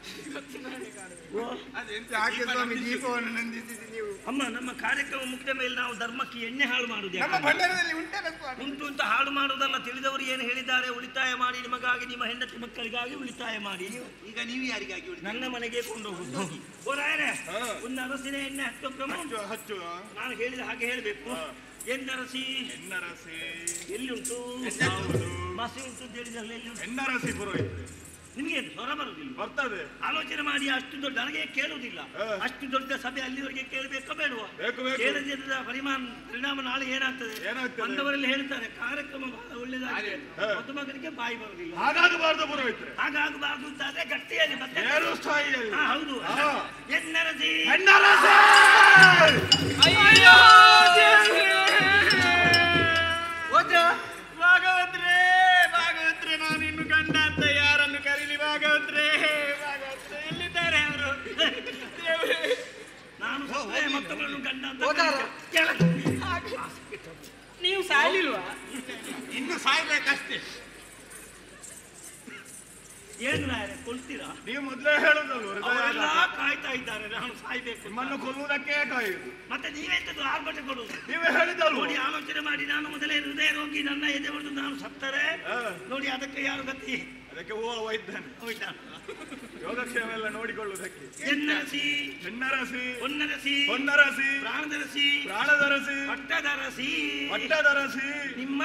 ಓ ಅದೆಂತ ಯಾಕೆ ಸ್ವಾಮಿ ದೀಪವನ್ನು ನಂದಿಸಿದಿ ನೀವು ಅಮ್ಮ ನಮ್ಮ ಕಾರ್ಯಕ್ರಮ ಮುಗಿದ ಮೇಲೆ ನಾವು ಧರ್ಮಕ್ಕೆ ಎಣ್ಣೆ ಹಾಳು ಮಾಡುದು ನಮ್ಮ ಯಾಕಂದ್ರೆ ಭಂಡಾರದಲ್ಲಿ ಉಂಟಲ್ಲ ಸ್ವಾಮಿ ಉಂಟು ಅಂತ ಹಾಳು ಮಾಡುವುದಲ್ಲ ತಿಳಿದವರು ಏನು ಹೇಳಿದ್ದಾರೆ ಉಳಿತಾಯ ಮಾಡಿ ನಿಮಗಾಗಿ ನಿಮ್ಮ ಹೆಂಡತಿ ಮಕ್ಕಳಿಗಾಗಿ ಉಳಿತಾಯ ಮಾಡಿ ಈಗ ನೀವು ಯಾರಿಗಾಗಿ ಉಳಿದ ನನ್ನ ಮನೆಗೆ ಕೊಂಡು ಹೋಗುದು ಓ ರಾಯರೇ, ಒಂದು ಅರಸಿನ ಎಣ್ಣೆ ಹತ್ತು ಕ್ರಮ ಉಂಟು. ಹಚ್ಚು ನಾನು ಹೇಳಿದ ಹಾಗೆ ಹೇಳಬೇಕು ಎನ್ನರಸಿ ಹೆಣ್ಣರಸಿ ಎಲ್ಲಿ ಉಂಟು ಯಾವುದು? ಮಸಿ ಉಂಟು ಅಂತ ಹೇಳಿದ್ರಲ್ಲ ಎಲ್ಲಿ ಉಂಟು ಹೆಣ್ಣರಸಿ ಪುರೋಹಿತ ನಿಮಗೆ ಸ್ವರ ಬರುದಿಲ್ಲ ಬರ್ತದೆ ಆಲೋಚನೆ ಮಾಡಿ ಅಷ್ಟು ದೊಡ್ಡ ನನಗೆ ಕೇಳುವುದಿಲ್ಲ ಹಾ. ಅಷ್ಟು ದೊಡ್ಡ ಸಭೆ ಅಲ್ಲಿವರೆಗೆ ಕೇಳಬೇಕಾ ಬೇಡವಾ ಬೇಕು, ಬೇಕು. ಕೇಳದಿದ್ದ ಪರಿಮಾಣ ಪರಿಣಾಮ ನಾಳೆ ಏನಾಗ್ತದೆ ಏನಾಗ್ತದೆ? ಬಂದವರೆಲ್ಲ ಹೇಳ್ತಾರೆ ಕಾರ್ಯಕ್ರಮ ಬಹಳ ಒಳ್ಳೆದಾಗಿದೆ ಹಾ. ಮದುಮಗನಿಗೆ ಬಾಯಿ ಬರುದಿಲ್ಲ ಹಾಗಾಗಬಾರ್ದು ಪುರೋಹಿತ್ರೆ ಹಾಗಾಗಬಾರ್ದು ಅಂತಾದ್ರೆ ಗಟ್ಟಿಯಾಗಿ ಮತ್ತೆ ಏರು ಸ್ಥಾಯಿಯಲ್ಲಿ ಹಾ, ಹೌದು ಹಾ. ಎನ್ನರಸಿ ಹೆಣ್ಣರಸಿ ಅಯ್ಯೋ ಓಜಾ ಭಾಗವತ್ರೆ ಭಾಗವತ್ರೆ ನಾನು ಇನ್ನು ಗಂಡ ಅಂತ ಯಾರನ್ನು ಕರೀಲಿ ಭಾಗವತ್ರೆ ಭಾಗವತ್ರೆ ಎಲ್ಲಿದ್ದಾರೆ ಅವರು ದೇವರೇ ನಾನು ಸತ್ತರೆ ಮತ್ತೊಬ್ಬರನ್ನು ಗಂಡ ಅಂತ ಹೋದಾರ? ಕರೀತಾರೆ. ಕೇಳ. ನೀವು ಸಾಯ್ಲಿಲ್ವಾ ಇನ್ನು ಸಾಯ್ಬೇಕಷ್ಟೇ ಏನು ನಾಯರೆ ಕೊಲ್ತೀರಾ ನೀವು ಮೊದಲೇ ಹೇಳುದಲ್ವ ಅವರೆಲ್ಲ ಕಾಯ್ತಾ ಇದ್ದಾರೆ ನಾನು ಸಾಯ್ಬೇಕು ಅಂತ. ನಿಮ್ಮನ್ನು ಕೊಲ್ಲುವುದಕ್ಕೆ ಕಾಯುದು ಮತ್ತೆ ನೀವೆಂತದ್ದು ಆರ್ಭಟ ಕೊಡುವುದು ನೀವೇ ಹೇಳಿದಲ್ವ ನೋಡಿ ಆಲೋಚನೆ ಮಾಡಿ ನಾನು ಮೊದಲೇ ಹೃದಯ ರೋಗಿ ನನ್ನ ಎದೆ ಹೊಡೆದು ನಾನು ಸತ್ತರೆ ಹಾ. ನೋಡಿ ಅದಕ್ಕೆ ಯಾರು ಗತಿ ಅದಕ್ಕೆ ಹೂವ ವೈದ್ಯನು ಹೋಯ್ತಾ ಯೋಗಕ್ಷೇಮ ಎಲ್ಲ ನೋಡಿಕೊಳ್ಳುವುದಕ್ಕೆ ಎನ್ನರಸಿ ಹೆಣ್ಣರಸಿ ಹೊನ್ನರಸಿ ಹೊನ್ನರಸಿ ಪ್ರಾಣದರಸಿ ಪ್ರಾಣದರಸಿ ಪಟ್ಟದರಸಿ ಪಟ್ಟದರಸಿ ನಿಮ್ಮ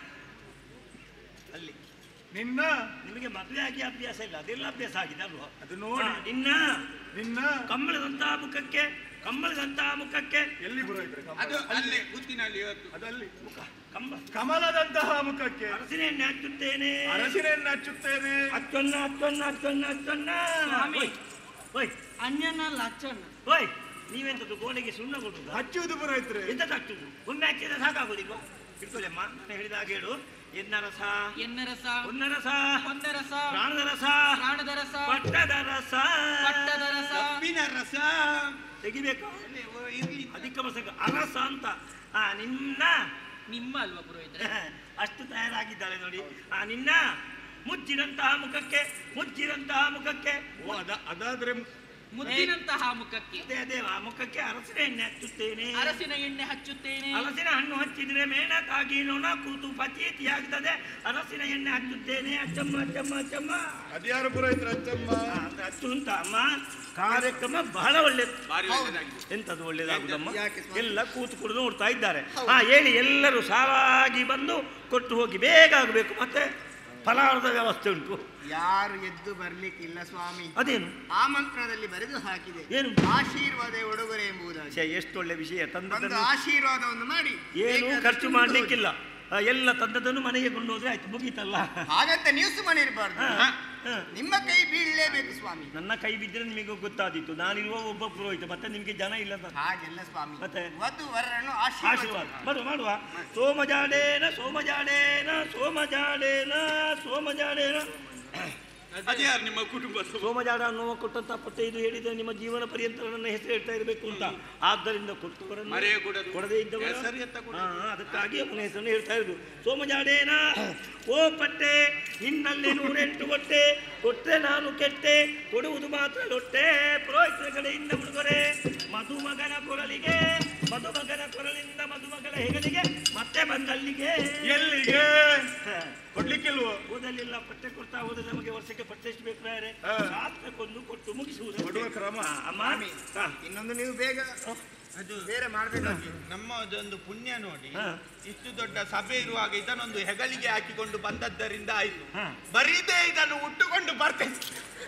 ಅಲ್ಲಿ ನಿನ್ನ ನಿಮಗೆ ಮದುವೆ ಆಗಿ ಅಭ್ಯಾಸ ಇಲ್ಲ ಅದೆಲ್ಲ ಅಭ್ಯಾಸ ಆಗಿದೆ ಅಲ್ವಾ ಅದು ನೋಡಿ ಹಾ, ನಿನ್ನ ನಿನ್ನ ಕಂಬಳದಂತಹ ಮುಖಕ್ಕೆ ಕಂಬಳದಂತಹ ಮುಖಕ್ಕೆ ಎಲ್ಲಿ ಪುರೋಹಿತ್ರೆ ಕಮಲ? ಅದು ಅಲ್ಲೇ ಬುದ್ಧಿನಲ್ಲಿ ಇವತ್ತು ಅದಲ್ಲಿ ಕಂಬ ಕಮಲದಂತಹ ಮುಖಕ್ಕೆ ಅರಸಿನ ಎಣ್ಣೆ ಹಚ್ಚುತ್ತೇನೆ ಅರಸಿನೆಯನ್ನು ಹಚ್ಚುತ್ತೇನೆ ಅಚ್ಚೊನ್ನ ಅಚ್ಚೊನ್ನ ಅಚ್ಚೊನ್ನ ಅಚ್ಚೊನ್ನ ಸ್ವಾಮಿ. ಓಯ್, ಓಯ್ ಅನ್ಯನಲ್ಲ ಅಚ್ಚಣ್ಣ ಓಯ್ ನೀವೆಂತದ್ದು ಗೋಡೆಗೆ ಸುಣ್ಣ ಕೊಡುದು ಹಚ್ಚುವುದು ಪುರೋಹಿತ್ರೆ ಎಂತ ಹಚ್ಚುದು ಒಮ್ಮೆ ಹಚ್ಚಿದ್ರೆ ಸಾಕಾಗೋದಿಲ್ವಾ ಇಟ್ಕೊಳ್ಳಿ ಅಮ್ಮ ನಾನು ಹೇಳಿದ ಹಾಗೆ ಹೇಳು ಎನ್ನ ರಸ ಎನ್ನ ರಸ ಒನ್ನ ರಸ ಒಂದ ರಸ ಪ್ರಾಣದ ರಸ ಪ್ರಾಣದ ರಸ ಪಟ್ಟದ ರಸ ಪಟ್ಟದ ರಸ ಕಬ್ಬಿನ ರಸ ತೆಗಿಬೇಕು ಇರ್ಲಿ ಅಧಿಕ ಮಸಕ ಅರಸ ಅಂತ ಆ ನಿನ್ನ ನಿಮ್ಮ ಅಲ್ವಾ ಪುರೋಹಿತರೆ ಅಷ್ಟು ತಯಾರಾಗಿದ್ದಾಳೆ ನೋಡಿ ಆ ನಿನ್ನ ಮುಚ್ಚಿದಂತಹ ಮುಖಕ್ಕೆ ಮುಚ್ಚಿದಂತಹ ಮುಖಕ್ಕೆ ಓ ಅದ ಅದಾದ್ರೆ ಮುದ್ದಿನಂತಹ ಮುಖಕ್ಕೆ ಅದೇ ಅದೇ ಆ ಮುಖಕ್ಕೆ ಅರಸಿನ ಎಣ್ಣೆ ಹಚ್ಚುತ್ತೇನೆ ಅರಸಿನ ಎಣ್ಣೆ ಹಚ್ಚುತ್ತೇನೆ ಹಲಸಿನ ಹಣ್ಣು ಹಚ್ಚಿದ್ರೆ ಮೇಣಕ್ಕಾಗಿ ನೊಣ ಕೂತು ಪಚೀತಿಯಾಗ್ತದೆ ಅರಸಿನ ಎಣ್ಣೆ ಹಚ್ಚುತ್ತೇನೆ ಅಚ್ಚಮ್ಮ ಅಚ್ಚಮ್ಮ ಅಚ್ಚಮ್ಮ ಅದ್ಯಾರು ಪುರೋಹಿತ್ರ ಅಚ್ಚಮ್ಮ ಆ, ಅದು ಹಚ್ಚು ಅಂತ ಅಮ್ಮ ಕಾರ್ಯಕ್ರಮ ಬಹಳ ಒಳ್ಳೇದು ಭಾರಿ ಒಳ್ಳೆದಾಗಿದೆ ಎಂತದು ಒಳ್ಳೇದಾಗುದಮ್ಮ ಯಾಕೆ ಸ್ವಾಮಿ? ಎಲ್ಲ ಕೂತು ಕುಡಿದು ನೋಡ್ತಾ ಇದ್ದಾರೆ ಹಾ ಹೇಳಿ ಎಲ್ಲರೂ ಸಾಲಾಗಿ ಬಂದು ಕೊಟ್ಟು ಹೋಗಿ ಬೇಗ ಆಗಬೇಕು ಮತ್ತೆ ಫಲಾರದ ವ್ಯವಸ್ಥೆ ಉಂಟು ಯಾರು ಎದ್ದು ಬರ್ಲಿಕ್ಕಿಲ್ಲ ಸ್ವಾಮಿ ಅದೇನು ಆಮಂತ್ರಣದಲ್ಲಿ ಬರೆದು ಹಾಕಿದೆ ಏನು ಆಶೀರ್ವಾದ ಉಡುಗೊರೆ ಎಂಬುದಾಗಿ ಛೆ, ಎಷ್ಟು ಒಳ್ಳೆ ವಿಷಯ ಒಂದು ತಂದದನ್ನು ಆಶೀರ್ವಾದವನ್ನು ಮಾಡಿ ಏನು ಬೇಕಾದಷ್ಟು ಖರ್ಚು ಕೊಂಡು ಮಾಡ್ಲಿಕ್ಕಿಲ್ಲ ಆ, ಎಲ್ಲ ತಂದದನ್ನು ಮನೆಗೆ ಕೊಂಡು ಹೋದ್ರೆ ಆಯ್ತು ಮುಗೀತಲ್ಲ ಹೋಗಿ. ಹಾಗಂತ ನೀವು ಸುಮ್ಮನೆ ಇರಬಾರ್ದು ಹಾ, ಹಾ. ನಿಮ್ಮ ಕೈ ಬೀಳಲೇಬೇಕು ಸ್ವಾಮಿ ನನ್ನ ಕೈ ಬಿದ್ದರೆ ನಿಮಗೆ ಗೊತ್ತಾದೀತು ನಾನಿರುವ ಒಬ್ಬ ಪುರೋಹಿತ ಮತ್ತೆ ನಿಮಗೆ ಜನ ಇಲ್ಲ ಅಂತ ಹಾಗೆಲ್ಲ ಸ್ವಾಮಿ ಮತ್ತೆ? ವಧು ವರರನ್ನು ಆಶೀರ್ವಾದ ಆಶೀರ್ವಾದ ಮಾಡುವ ಮಾಡುವ ಸೋಮಜಾಡೇನ ಸೋಮಜಾಡೇನ ಸೋಮಜಾಡೇನ ಸೋಮಜಾಡೇನ ಅದೇ ಯಾರು ನಿಮ್ಮ ಕುಟುಂಬ ಸೋಮಜಾಡ ನೋವು ಕೊಟ್ಟಂತ ಪತ್ತೆ ಇದು ಹೇಳಿದ್ರೆ ನಿಮ್ಮ ಜೀವನ ಪರ್ಯಂತ ನನ್ನ ಹೆಸರು ಹೇಳ್ತಾ ಇರಬೇಕು ಅಂತ ಆದ್ದರಿಂದ ಕೊಟ್ಟವರನ್ನು ಮರೆಯಕೂಡದು. ಕೊಡದೇ ಇದ್ದವರ ಹೆಸರು ಎತ್ತಕೂಡದು. ಹಾ, ಅದಕ್ಕಾಗಿ ಅವನ ಹೆಸರನ್ನು ಹೇಳ್ತಾ ಇರುದು ಸೋಮಜಾಡೇನ ಓ ಪಟ್ಟೆ ನಿನ್ನಲ್ಲಿ ನೂರೆಂಟು ಕೊಟ್ಟೆ ಕೊಟ್ಟರೆ ನಾನು ಕೆಟ್ಟೆ ಕೊಡುವುದು ಮಾತ್ರ ಲೊಟ್ಟೆ ಪುರೋಹಿತರ ಕಡೆಯಿಂದ ಉಡುಗೊರೆ ಮಧುಮಗನ ಕೊರಳಿಗೆ ಮಧುಮಗನ ಕೊರಳಿಂದ ಮಧುಮಗನ ಹೆಗಲಿಗೆ ಮತ್ತೆ ಬಂದಲ್ಲಿಗೆ ಎಲ್ಲಿಗೆ ಕೊಡ್ಲಿಕ್ಕಿಲ್ವೋ ಓದಲಿಲ್ಲ ಪಟ್ಟೆ ಕೊಡ್ತಾ ಹೋದ್ರೆ ನಮಗೆ ವರ್ಷಕ್ಕೆ ಪಟ್ಟೆ ಎಷ್ಟು ಬೇಕು ರಾಯರೇ? ಹಾ. ಶಾಸ್ತ್ರಕ್ಕೊಂದು ಕೊಟ್ಟು ಮುಗಿಸುವುದು ಕೊಡುವ ಕ್ರಮ. ಅಮ್ಮ ಸ್ವಾಮಿ ಹಾ. ಇನ್ನೊಂದು ನೀವು ಬೇಗ ಅದು ಬೇರೆ ಮಾಡ್ಬೇಕಾಗಿ ನಮ್ಮದೊಂದು ಪುಣ್ಯ ನೋಡಿ ಹಾ. ಇಷ್ಟು ದೊಡ್ಡ ಸಭೆ ಇರುವಾಗ ಇದನ್ನೊಂದು ಹೆಗಲಿಗೆ ಹಾಕಿಕೊಂಡು ಬಂದದ್ದರಿಂದ ಆಯ್ತು ಹಾ. ಬರೀದೇ ಇದನ್ನು ಉಟ್ಟುಕೊಂಡು ಬರ್ತೇನೆ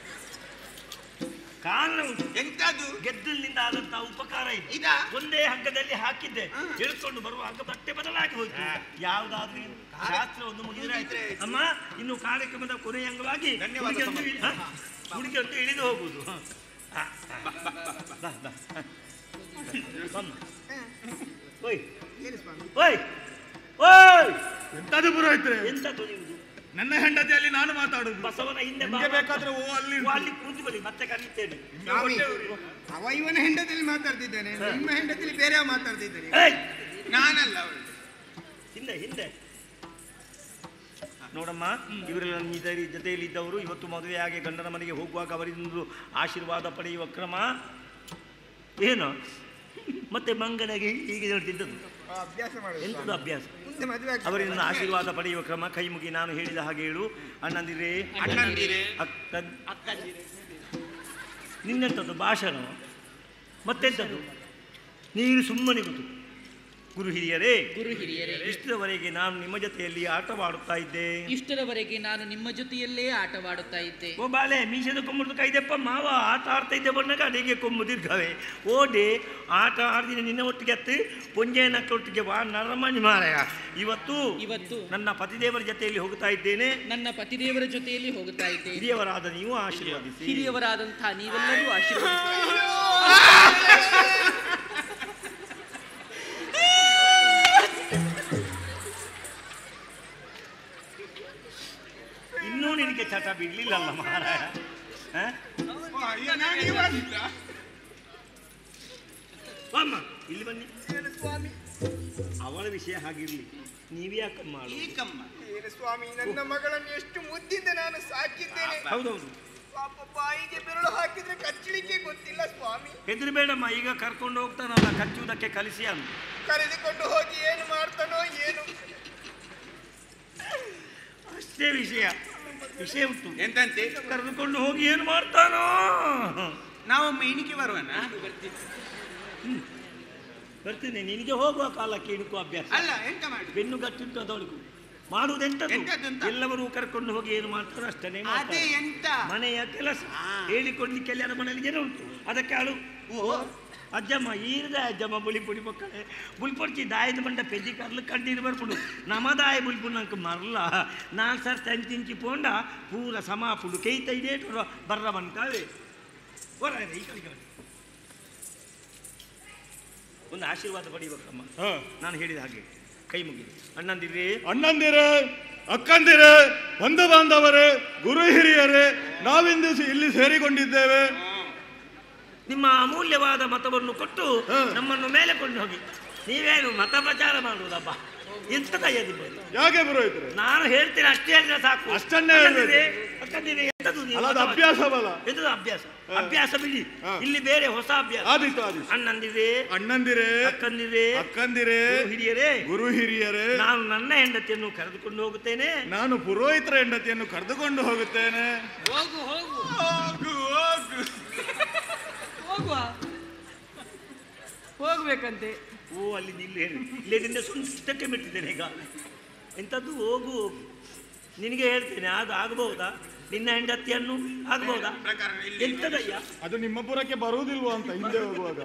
ಕಾರಣ ಉಂಟು ಎಂತದು ಗೆದ್ದಲಿನಿಂದ ಆದಂತಹ ಉಪಕಾರ ಇದೆ ಇದಾ? ಒಂದೇ ಹಗ್ಗದಲ್ಲಿ ಹಾಕಿದ್ದೆ ಹೇಳ್ಕೊಂಡು ಬರುವಾಗ ಬಟ್ಟೆ ಬದಲಾಗಿ ಹೋಯ್ತು ಯಾವ್ದಾದ್ರೂ ಏನು? ಶಾಸ್ತ್ರ ಒಂದು ಮುಗಿದ್ರೆ ಆಯ್ತು. ಮುಗಿದ್ರೆ ಅಮ್ಮ ಇನ್ನು ಕಾರ್ಯಕ್ರಮದ ಕೊನೆಯ ಅಂಗವಾಗಿ ಧನ್ಯವಾದ ಹುಡುಗಿ ಒಂದು ಸಮ. ಇಳಿ- ಹಾ? ಹುಡುಗಿ ಒಂದು ಇಳಿದು ಹೋಗುದು ಹಾ. ಹಾ, ಹಾ. ಬಾ, ಬಾ. ಬಮ್ಮ. ಓಯ್ ಏನು ಸ್ವಾಮಿ ಓಯ್ ಓಯ್ ಎಂತದು ಪುರೋಹಿತ್ರೆ ಎಂತದ್ದು ನಿಮ್ದು ನನ್ನ ಹೆಂಡತಿಯಲ್ಲಿ ನಾನು ಮಾತಾಡುದು ಬಸವನ ಹಿಂದೆ ಬಾ. ನಿಮ್ಗೆ ಬೇಕಾದ್ರೆ ಓ ಅಲ್ಲಿ ಓ, ಅಲ್ಲಿ ಕೂತು ಬಳಿ ಮತ್ತೆ ಕರೀತೇನೆ ಸ್ವಾಮಿ ಅವ ಇವನ ಹೆಂಡತಿಯಲ್ಲಿ ಮಾತಾಡ್ತಿದ್ದಾನೆ ನಿಮ್ಮ ಹೆಂಡತಿಯಲ್ಲಿ ಬೇರೆ ಮಾತಾಡ್ತಿದ್ದಾನೆ ಏಯ್ ನಾನಲ್ಲ ಅವಳು ಹಿಂದೆ ಹಿಂದೆ ನೋಡಮ್ಮ ಇವರೆಲ್ಲ ನನ್ನ ಇದರ ಜೊತೆಯಲ್ಲಿ ಇದ್ದವರು ಇವತ್ತು ಮದುವೆಯಾಗಿ ಗಂಡನ ಮನೆಗೆ ಹೋಗುವಾಗ ಅವರಿಂದ ಆಶೀರ್ವಾದ ಪಡೆಯುವ ಕ್ರಮ ಏನು ಮತ್ತೆ ಮಂಗನಿಗೆ ಹೀಗೆ ಹೇಳ್ತಿದ್ದದ್ದು ಆ, ಅಭ್ಯಾಸ ಮಾಡುದು ಎಂಥದ್ದು ಸ್ವಾಮಿ. ಅಭ್ಯಾಸ ಮುಂದೆ ಮದುವೆ ಆಗ್ತದೆ. ಅವರಿಂದ ಆಶೀರ್ವಾದ ಪಡೆಯುವ ಕ್ರಮ ಕೈ ಮುಗಿ ನಾನು ಹೇಳಿದ ಹಾಗೆ ಹೇಳು ಅಣ್ಣಂದಿರೇ ಅಣ್ಣಂದಿರೇ ಅಕ್ಕ ನಿನ್ನೆಂಥದ್ದು ಭಾಷಣ ಮತ್ತೆಂಥದ್ದು ನೀನು ಸುಮ್ಮನೆ ಗೊತ್ತು ಗುರು ಹಿರಿಯರೇ ಗುರು ಹಿರಿಯರೇ ಇಷ್ಟರವರೆಗೆ ನಾನು ನಿಮ್ಮ ಜೊತೆಯಲ್ಲಿ ಆಟವಾಡುತ್ತಾ ಇದ್ದೆ ಇಷ್ಟರವರೆಗೆ ನಾನು ನಿಮ್ಮ ಜೊತೆಯಲ್ಲೇ ಆಟವಾಡುತ್ತಾ ಇದ್ದೆ ಓ ಬಾಲೆ ಮೀಸದ ಕೊಂಬುದು ಕೈದೆಪ್ಪ ಮಾವ ಆಟ ಆಡ್ತಾ ಇದ್ದೆ ಬಣ್ಣಗ ಅಡಿಗೆ ಕೊಂಬು ದೀರ್ಘವೇ ಓಡಿ ಆಟ ಆಡ್ದಿನ ನಿನ್ನ ಒಟ್ಟಿಗೆ ಹತ್ತಿ ಪುಂಜೆನ ಒಟ್ಟಿಗೆ ಬಾ ನರಮಣಿ ಮಾರಾಯ ಇವತ್ತು ಇವತ್ತು ನನ್ನ ಪತಿದೇವರ ಜೊತೆಯಲ್ಲಿ ಹೋಗ್ತಾ ಇದ್ದೇನೆ ನನ್ನ ಪತಿದೇವರ ಜೊತೆಯಲ್ಲಿ ಹೋಗುತ್ತಾ ಇದ್ದೆ ಹಿರಿಯವರಾದ ನೀವು ಆಶೀರ್ವದಿಸಿ ಹಿರಿಯವರಾದಂತಹ ನೀವೆಲ್ಲರೂ ಆಶೀರ್ವದಿಸಿ ಇನ್ನೂ ನಿನಗೆ ಚಟ ಬಿಡ್ಲಿಲ್ಲಲ್ಲ ಮಾರಾಯ ಹ? ಅಮ್ಮ ಇಲ್ಲಿ ಬನ್ನಿ ಏನು ಸ್ವಾಮಿ ಅವಳ ವಿಷಯ ಹಾಗಿರ್ಲಿ ನೀವ್ಯಾಕೆ ಮಾಡು ಈ ಕಮ್ಮ ಏನು ಸ್ವಾಮಿ ನನ್ನ ಮಗಳನ್ನು ಎಷ್ಟು ಮುದ್ದಿಂದ ನಾನು ಸಾಕಿದ್ದೇನೆ ಹೌದೌದು ಪಾಪ ಬಾಯಿಗೆ ಬೆರಳು ಹಾಕಿದ್ರೆ ಕಚ್ಚಲಿಕ್ಕೆ ಗೊತ್ತಿಲ್ಲ ಸ್ವಾಮಿ ಹೆದರ್ಬೇಡಮ್ಮ ಈಗ ಕರ್ಕೊಂಡು ಹೋಗ್ತಾನಲ್ಲ ಕಚ್ಚುವುದಕ್ಕೆ ಕಲಿಸಿ ಅಂತ ಕರೆದುಕೊಂಡು ಹೋಗಿ ಏನು ಮಾಡ್ತಾನೋ ಏನು ಅಷ್ಟೇ ವಿಷಯ ವಿಷಯ ಉಂಟು ಎಂತಂತೆ ಕರೆದುಕೊಂಡು ಹೋಗಿ ಏನು ಮಾಡ್ತಾನೋ ನಾವೊಮ್ಮೆ ಇಣಿಕೆ ಬರುವನ ಬರ್ತೀನಿ ನಿನಗೆ ಹೋಗುವ ಕಾಲಕ್ಕೆ ಇಣುಕು ಅಭ್ಯಾಸ ಅಲ್ಲ ಎಂತ ಮಾಡಿ ಬೆನ್ನು ಗಟ್ಟುಂಟು ಅದೊಳಗು ಮಾಡುವುದೆಂತದ್ದು ಎಂತದ್ದೆಂತ? ಎಲ್ಲರೂ ಕರ್ಕೊಂಡು ಹೋಗಿ ಏನು ಮಾಡ್ತಾರೆ ಅಷ್ಟೇ ಅದೇ ಮಾಡ್ತಾರೆ. ಎಂತ ಮನೆಯ ಕೆಲಸ ಹೇಳಿಕೊಡ್ಲಿಕ್ಕೆ ಎಲ್ಲರ ಮನೆಯಲ್ಲಿ ಜನ ಉಂಟು ಅದಕ್ಕೆ ಅಳು ಓ ಅಜ್ಜಮ್ಮ ಈರ್ದ ಅಜ್ಜಮ್ಮ ಬುಳಿ ಪುಡಿ ಪಕ್ಕಳೆ ಬುಲ್ಪೊಡ್ಚಿ ದಾಯದ ಬಂಡ ಪೆಜ್ಜಿ ಕರ್ಲು ಕಂಡಿರು ಬರ್ಪುಡು ನಮದಾಯ ಬುಲ್ಪು ನಂಗೆ ಮರಲ ನಾಲ್ಕು ಸರ್ ತಂಚಿಂಚಿ ಪೋಂಡ ಪೂರ ಸಮಾಪುಡು ಕೈ ತೈದೇಟು ಬರ್ರ ಬಂತಾವೆ ಹೊರ ಈ ಕಡೆಗೆ ಬನ್ನಿ. ಒಂದು ಆಶೀರ್ವಾದ ಪಡಿಬೇಕಮ್ಮ ಹ. ನಾನು ಹೇಳಿದ ಹಾಗೆ ಕೈ ಮುಗಿದು ಅಣ್ಣಂದಿರಿ ಅಣ್ಣಂದಿರೇ ಅಕ್ಕಂದಿರೇ ಬಂಧು ಬಾಂಧವರೇ ಗುರು ಹಿರಿಯರೇ ನಾವಿಂದು ಸಿ- ಇಲ್ಲಿ ಸೇರಿಕೊಂಡಿದ್ದೇವೆ ನಿಮ್ಮ ಅಮೂಲ್ಯವಾದ ಮತವನ್ನು ಕೊಟ್ಟು ಹ. ನಮ್ಮನ್ನು ಮೇಲೆ ಕೊಂಡು ಹೋಗಿ ನೀವೇನು ಮತ ಪ್ರಚಾರ ಮಾಡುವುದಪ್ಪ ಎಂತ ನಿಮ್ಮದು ಯಾಕೆ ಪುರೋಹಿತ್ರೆ ನಾನು ಹೇಳ್ತೀನಿ ಅಷ್ಟೇ ಹೇಳಿದ್ರೆ ಸಾಕು ಅಷ್ಟನ್ನೇ ಅಕ್ಕಂದಿರಿ, ಹೇಳ್ಬೇಕು. ಅಕ್ಕಂದಿರಿ, ಎಂತದು ನೀವು ಅಲ್ಲ ಅದು ಮತ- ಅಭ್ಯಾಸವಲ್ಲ ಎಂತದು ಅಭ್ಯಾಸ ಹ. ಅಭ್ಯಾಸ ಬಿಡಿ ಹ. ಇಲ್ಲಿ ಬೇರೆ ಹೊಸ ಅಭ್ಯಾಸ ಆದಿತ್ತು ಆದಿತ್ತು ಅಣ್ಣಂದಿರಿ ಅಣ್ಣಂದಿರೇ ಅಕ್ಕಂದಿರಿ ಅಕ್ಕಂದಿರೇ ಗುರು ಹಿರಿಯರೇ ಗುರು ಹಿರಿಯರೇ ನಾನು ನನ್ನ ಹೆಂಡತಿಯನ್ನು ಕರೆದುಕೊಂಡು ಹೋಗುತ್ತೇನೆ ನಾನು ಪುರೋಹಿತರ ಹೆಂಡತಿಯನ್ನು ಕರೆದುಕೊಂಡು ಹೋಗುತ್ತೇನೆ ಹೋಗು ಹೋಗು ಹೋಗು ಹೋಗು ಹೋಗುವ ಹೋಗ್ಬೇಕಂತೆ ಓ ಅಲ್ಲಿ ನಿಲ್ಲಿ ಹೇಳಿ ಇಲ್ಲೇ ನಿನ್ನೆ ಸುಂಟಕ್ಕೆ ಬಿಟ್ಟಿದ್ದೇನೆ ಈಗ ಎಂಥದ್ದು ಹೋಗು ಹೋಗು ನಿನಗೆ ಹೇಳ್ತೇನೆ ಅದು ಆಗಬಹುದಾ ನಿನ್ನ ಹೆಂಡತಿಯನ್ನು ಆಗಬಹುದಾ ಪ್ರಕಾರ ಇಲ್ಲಿ ಎಂತದಯ್ಯ ಅದು ನಿಮ್ಮ ಪುರಕ್ಕೆ ಬರುವುದಿಲ್ವಾ ಅಂತ ಹಿಂದೆ ಹೋಗುವಾಗ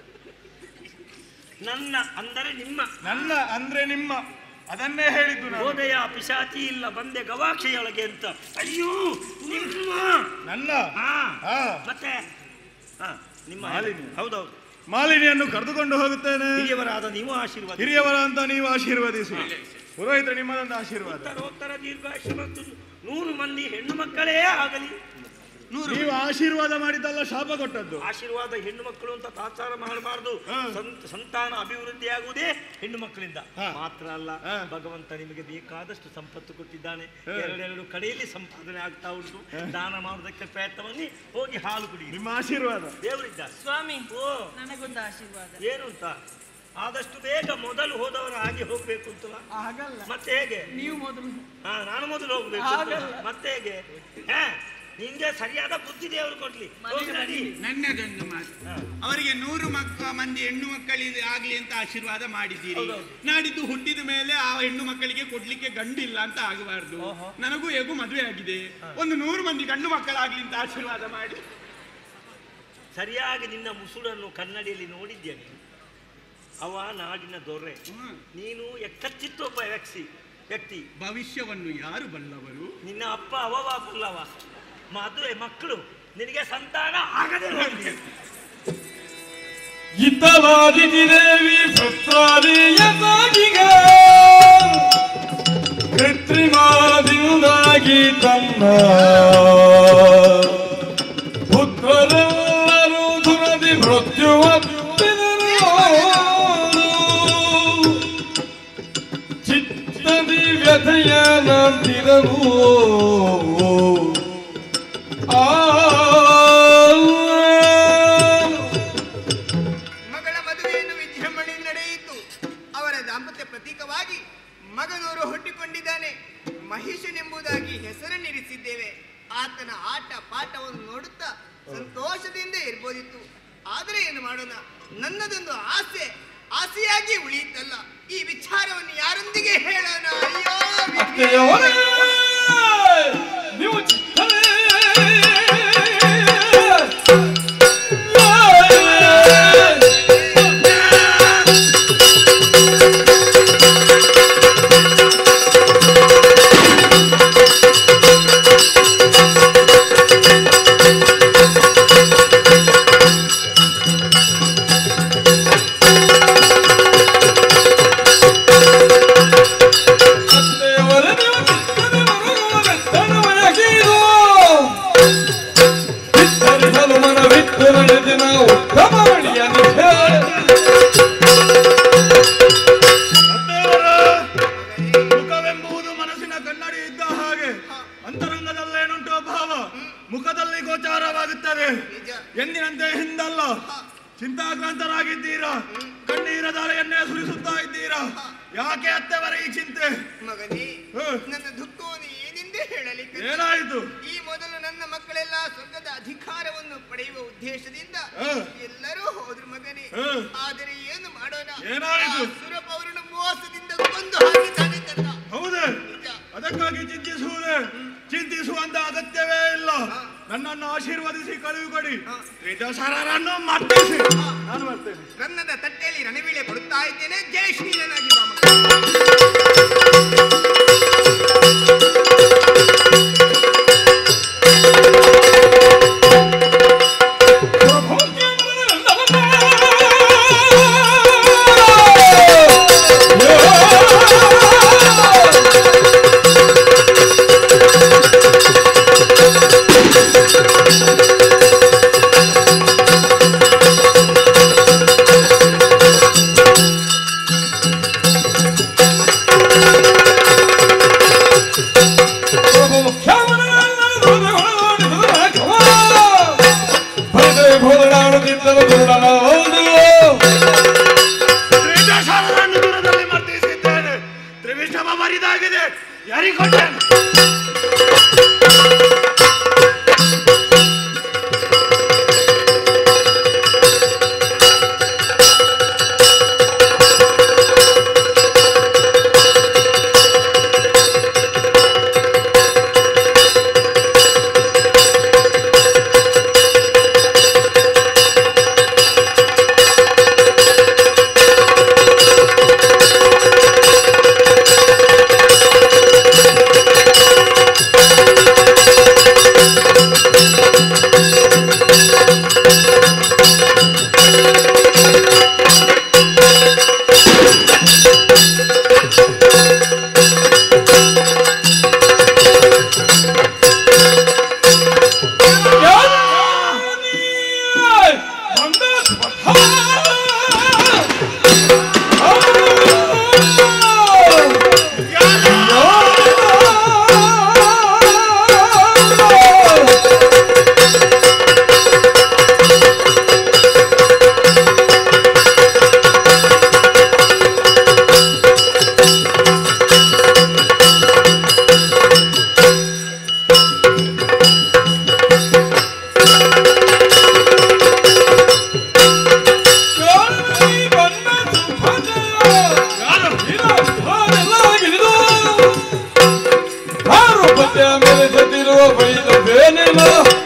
ನನ್ನ ಅಂದರೆ ನಿಮ್ಮ ನನ್ನ ಅಂದ್ರೆ ನಿಮ್ಮ ಅದನ್ನೇ ಹೇಳಿದ್ದು ನಾನು ಹೋದೆಯ ಪಿಶಾಚಿ ಇಲ್ಲ ಬಂದೆ ಗವಾಕ್ಷಿಯೊಳಗೆ ಅಂತ ಅಯ್ಯೋ ನಿಮ್ಮ ನನ್ನ ಹಾ ಹಾ ಮತ್ತೆ ಹಾ ನಿಮ್ಮ ಮಾಲಿನಿ. ಹೌದೌದು ಮಾಲಿನಿಯನ್ನು ಕರೆದುಕೊಂಡು ಹೋಗುತ್ತೇನೆ ಹಿರಿಯವರಾದ ನೀವು ಆಶೀರ್ವಾದ ಹಿರಿಯವರ ಅಂತ ನೀವು ಆಶೀರ್ವದಿಸಿ ಪುರೋಹಿತ ನಿಮ್ಮದೊಂದು ಆಶೀರ್ವಾದ ಉತ್ತರೋತ್ತರ ದೀರ್ಘಾಯುಷ್ಯ ಮತ್ತು ನೂರು ಮಂದಿ ಹೆಣ್ಣು ಮಕ್ಕಳೇ ಆಗಲಿ ನೂರು ನೀವು ಆಶೀರ್ವಾದ ಮಾಡಿದ್ದಲ್ಲ ಶಾಪ ಕೊಟ್ಟದ್ದು ಆಶೀರ್ವಾದ ಹೆಣ್ಣು ಮಕ್ಕಳು ಅಂತ ತಾತ್ಸಾರ ಮಾಡಬಾರದು ಹಾ. ಸಂತ- ಸಂತಾನ ಅಭಿವೃದ್ಧಿ ಆಗುವುದೇ ಹೆಣ್ಣು ಮಕ್ಕಳಿಂದ ಹಾ. ಮಾತ್ರ ಅಲ್ಲ ಹಾ. ಭಗವಂತ ನಿಮಗೆ ಬೇಕಾದಷ್ಟು ಸಂಪತ್ತು ಕೊಟ್ಟಿದ್ದಾನೆ ಹಾ. ಎರಡೆರಡು ಕಡೆಯಲ್ಲಿ ಸಂಪಾದನೆ ಆಗ್ತಾ ಉಂಟು ದಾನ ಮಾಡುವುದಕ್ಕೆ ಪ್ರಯತ್ನ ಬನ್ನಿ ಹೋಗಿ ಹಾಲು ಕುಡಿ ನಿಮ್ಮ ಆಶೀರ್ವಾದ ದೇವರಿದ್ದಾರೆ ಸ್ವಾಮಿ ಓ ನನಗೊಂದು ಆಶೀರ್ವಾದ ಏನು ಅಂತ ಆದಷ್ಟು ಬೇಗ ಮೊದಲು ಹೋದವರ ಹಾಗೆ ಹೋಗ್ಬೇಕು ಅಂತಲ್ಲ ಆಗಲ್ಲ ಮತ್ತೆ ಹೇಗೆ ನೀವು ಮೊದಲು ಹಾ ನಾನು ಮೊದಲು ಹೋಗ್ಬೇಕು ಅಂತ. ಆಗಲ್ಲ. ಮತ್ತೆ ಹೇಗೆ ಹಾ ನಿಂಗೆ ಸರಿಯಾದ ಬುದ್ಧಿ ದೇವರು ಕೊಡ್ಲಿ ಹೋಗಿ ನಡಿ. ನನ್ನದೊಂದು ಮಾತು ಹಾ. ಅವರಿಗೆ ನೂರು ಮಕ್ಕ ಮಂದಿ ಹೆಣ್ಣು ಮಕ್ಕಳಿಗೆ ಆಗ್ಲಿ ಅಂತ ಆಶೀರ್ವಾದ ಮಾಡಿದ್ದೀರಿ ಹೌದೌದು. ನಾಡಿದ್ದು ಹುಟ್ಟಿದ ಮೇಲೆ ಆ ಹೆಣ್ಣು ಮಕ್ಕಳಿಗೆ ಕೊಡ್ಲಿಕ್ಕೆ ಗಂಡಿಲ್ಲ ಅಂತ ಆಗಬಾರ್ದು ಓಹೋ. ನನಗೂ ಹೇಗೂ ಮದುವೆ ಆಗಿದೆ ಒಂದು ನೂರು ಮಂದಿ ಗಂಡು ಮಕ್ಕಳಾಗ್ಲಿ ಅಂತ ಆಶೀರ್ವಾದ ಮಾಡಿ ಸರಿಯಾಗಿ ನಿನ್ನ ಮುಸುಳನ್ನು ಕನ್ನಡಿಯಲ್ಲಿ ನೋಡಿದ್ಯಾ ನೀನು ಅವ ನಾಡಿನ ದೊರೆ ಹ್ಮ್. ನೀನು ಎಕ್ಕಚ್ಚಿತ್ತೊಬ್ಬ ವ್ಯಕ್ತಿ ವ್ಯಕ್ತಿ ಭವಿಷ್ಯವನ್ನು ಯಾರು ಬಲ್ಲವರು ನಿನ್ನ ಅಪ್ಪ ಅವವ ಬಲ್ಲವ ಮದುವೆ ಮಕ್ಕಳು ನಿನಗೆ ಸಂತಾನ ಆಗದೆ ಹೋಗ್ಲಿ ಇತ್ತಲಾದಿದೇವಿ ಪುತ್ರಾದಿಯ ಸಾಗಿಗ ಕೃತ್ರಿಮಾದಿಂದಾಗಿ ತನ್ನ ಪುತ್ರರೆಲ್ಲರೂ ದುರದಿ ಮೃತ್ಯುವಪ್ಪಿದರು ಚಿತ್ತದಿ ವ್ಯಥೆಯ ನಂತಿರಲು ಆ ಮಗಳ ಮದುವೆಯನ್ನು ವಿಜೃಂಭಣೆ ನಡೆಯಿತು ಅವರ ದಾಂಪತ್ಯ ಪ್ರತೀಕವಾಗಿ ಮಗನೂರು ಹುಟ್ಟಿಕೊಂಡಿದ್ದಾನೆ ಮಹಿಷನೆಂಬುದಾಗಿ ಹೆಸರನ್ನಿರಿಸಿದ್ದೇವೆ ಆತನ ಆಟ ಪಾಠವನ್ನು ನೋಡುತ್ತಾ ಸಂತೋಷದಿಂದ ಇರ್ಬೋದಿತ್ತು ಆದರೆ ಏನು ಮಾಡೋಣ ನನ್ನದೊಂದು ಆಸೆ ಆಸೆಯಾಗಿ ಉಳಿಯಿತಲ್ಲ ಈ ವಿಚಾರವನ್ನು ಯಾರೊಂದಿಗೆ ಹೇಳೋಣ ಅಯ್ಯೋ ವಿಧಿ. ಅತ್ತೆಯವರೇ, ನೀವು ಚಿತ್ತರೇ. ಅತ್ತೆಯವರೇ, ನೀವು ಚಿತ್ತನೆ ಮರುಗುವನೆತ್ತನವಯಗಿದು. ಚಿತ್ತರಿಸಲು ಮನವಿಟ್ಟು ನಡೆದಿನ ಉತ್ತಮ ಮಣಿಯ ನಿಧೆ. ಮುಖವೆಂಬುದು ಮನಸ್ಸಿನ ಕನ್ನಡಿ ಇದ್ದ ಹಾಗೆ ಅಂತರಂಗದಲ್ಲೇನುಂಟು ಭಾವ ಮುಖದಲ್ಲಿ ಗೋಚಾರವಾಗುತ್ತದೆ ನಿಜ. ಎಂದಿನಂತೆ ಹಿಂದಲ್ಲ ಚಿಂತಾಕ್ರಾಂತರಾಗಿದ್ದೀರಾ ಕಣ್ಣೀರ ಧಾರೆಯನ್ನೇ ಸುರಿಸುತ್ತಾ ಇದ್ದೀರಾ ಯಾಕೆ ಅತ್ತೆವರ ಈ ಚಿಂತೆ ಮಗನೇ ಹ. ನನ್ನ ದುಃಖವನ್ನು ಏನೆಂದೇ ಹೇಳಲಿಕ್ಕೆ ಏನಾಯಿತು ಈ ಮೊದಲು ನನ್ನ ಮಕ್ಕಳೆಲ್ಲ ಸ್ವರ್ಗದ ಅಧಿಕಾರವನ್ನು ಪಡೆಯುವ ಉದ್ದೇಶದಿಂದ ಹ. ಎಲ್ಲರೂ ಹೋದ್ರು ಮಗನೇ ಹ. ಆದರೆ ಏನು ಮಾಡೋಣ ಏನಾಯಿತು? ಆ ಸುರಪೌರನ ಮೋಸದಿಂದ ಕೊಂದು ಹಾಕಿದ್ದಾನೆ ಕನ್ನ ಹೌದೇ ನಿಜ. ಅದಕ್ಕಾಗಿ ಚಿಂತಿಸುವುದೇ ಚಿಂತಿಸುವಂತ ಅಗತ್ಯವೇ ಇಲ್ಲ ನನ್ನನ್ನು ಆಶೀರ್ವದಿಸಿ ಕಳುಹಿಕೊಡಿ ಈ ದಸರನ್ನು ಮಟ್ಟಿಸಿ ನಾನು ಬರ್ತೇನೆ ರನ್ನದ ತಟ್ಟೆಯಲ್ಲಿ ರಣವೀಳೆ ಕೊಡುತ್ತಾ ಇದ್ದೇನೆ ಜಯ ಶ್ರೀಲನಾಗಿ ಬಾ ಮಗ. ಿ ಸತ್ಯ ಮೆರೆಸುತ್ತಿರುವ ಬೈದ ಬೇನಿಲ್ಲ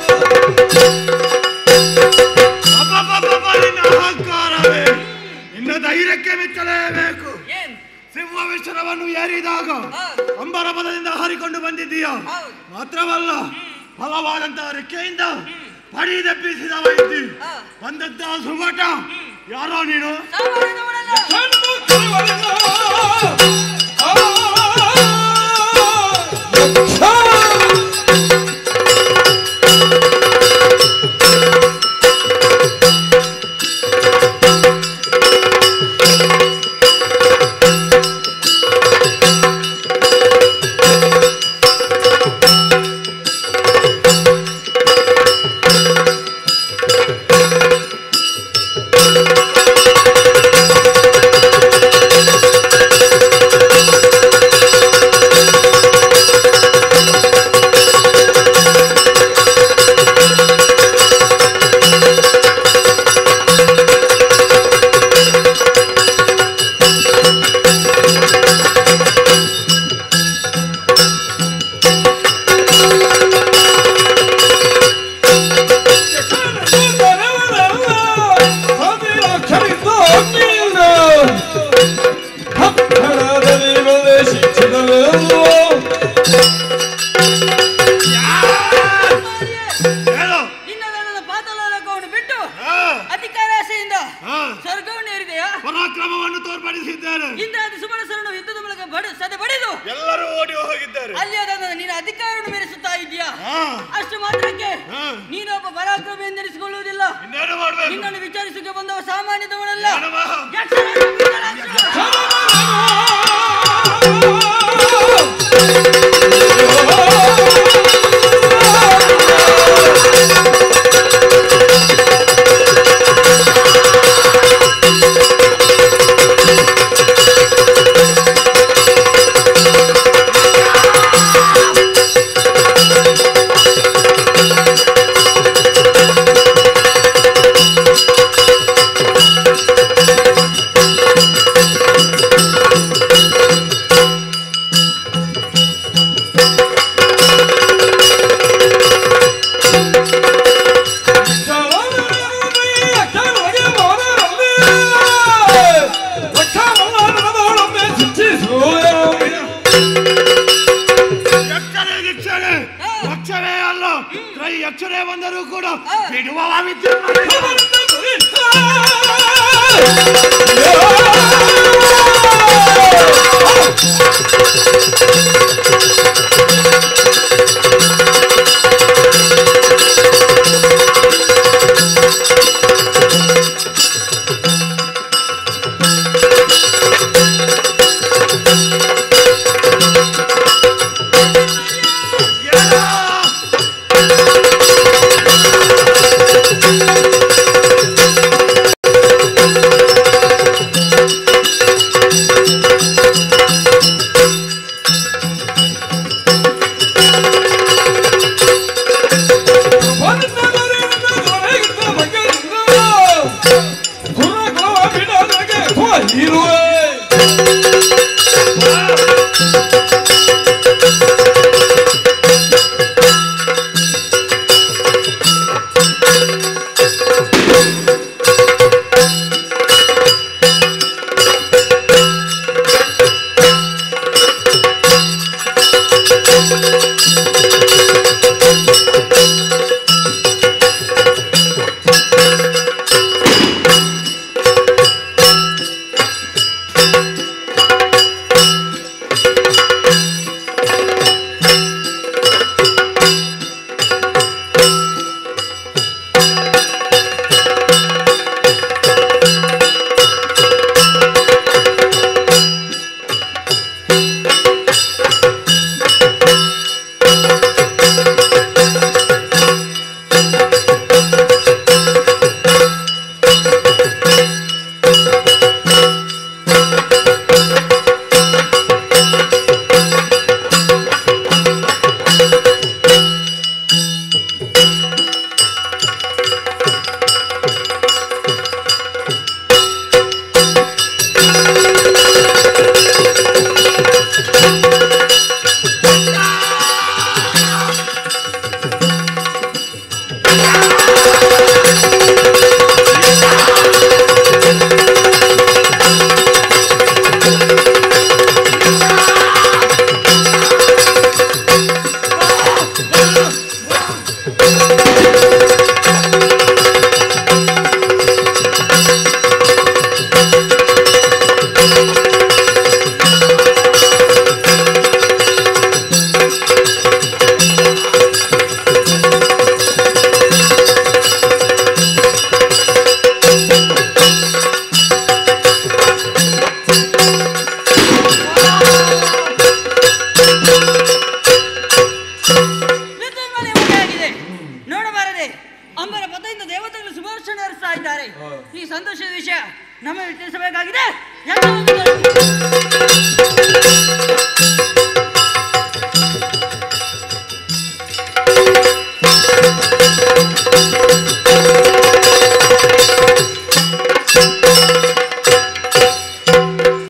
ಅಬ್ಬಬ್ಬಬ್ಬಬ್ಬ, ನಿನ್ನ ಅಹಂಕಾರವೇ ನಿನ್ನ ಧೈರ್ಯಕ್ಕೆ ಮೆಚ್ಚಲೇಬೇಕು ಏನ್ ಸಿಂಹವೇಶ್ವರವನ್ನು ಏರಿದಾಗ ಹೌದು. ಅಂಬರ ಬಲದಿಂದ ಹಾರಿಕೊಂಡು ಬಂದಿದ್ದೀಯ ಹೌದು. ಮಾತ್ರವಲ್ಲ ಫಲವಾದಂತಹ ರೆಕ್ಕೆಯಿಂದ ಪಡಿದೆಬ್ಬಿಸಿದವ ಇದ್ದಿ ಹಾ. ಬಂದಂತಹ ಸುಮಟ ಯಾರೋ ನೀನು ಸಾಮಾನ್ಯದವನಲ್ಲ. ಕಣ್ಣು ಕರುವಲಿನ ಆ ಯಕ್ಷ ಹೇಳು ನಿನ್ನ ನನ್ನ ಪಾತಾಳ ಲೋಕವನ್ನು ಬಿಟ್ಟು ಹಾ, ಅಧಿಕಾರಾಸೆಯಿಂದ ಹಾ. ಸ್ವರ್ಗವನ್ನು ಏರಿದೆಯಾ ಪರಾಕ್ರಮವನ್ನು ತೋರ್ಪಡಿಸಿದ್ದಾರೆ ಇಂದ್ರಾದಿ ಸುಮನಸರನ್ನು ಯುದ್ಧದ ಮೂಲಕ ಬಡ ಸದೆ ಬಡಿದು ಎಲ್ಲರೂ ಓಡಿ ಹೋಗಿದ್ದಾರೆ ಅಲ್ಲಿ ಅದನ್ನು ನಿನ್ನ ಅಧಿಕಾರವನ್ನು ಮೆರೆಸುತ್ತಾ ಇದೆಯಾ ಹಾ, ಅಷ್ಟು ಮಾತ್ರಕ್ಕೆ ಹಾ. ನೀನೊಬ್ಬ ಪರಾಕ್ರಮ ಎಂದೆನಿಸಿಕೊಳ್ಳುವುದಿಲ್ಲ ಇನ್ನೇನು ಮಾಡ್ಬೇಕು ನಿನ್ನನ್ನು ವಿಚಾರಿಸಕ್ಕೆ ಬಂದವ ಸಾಮಾನ್ಯದವನಲ್ಲ ಏನಮ್ಮ? ಯಕ್ಷರಾಜ ವೀರರಾಜ. ಯಕ್ಷರೇ ಗಿಕ್ಷರೇ ಯಕ್ಷರೇ ಅಲ್ಲ ಕೈ ಯಕ್ಷರೇ ಬಂದರೂ ಕೂಡ ಹಾ. ಬಿಡುವ ವಿದ್ಯುನ್ಮಾನ Yeah!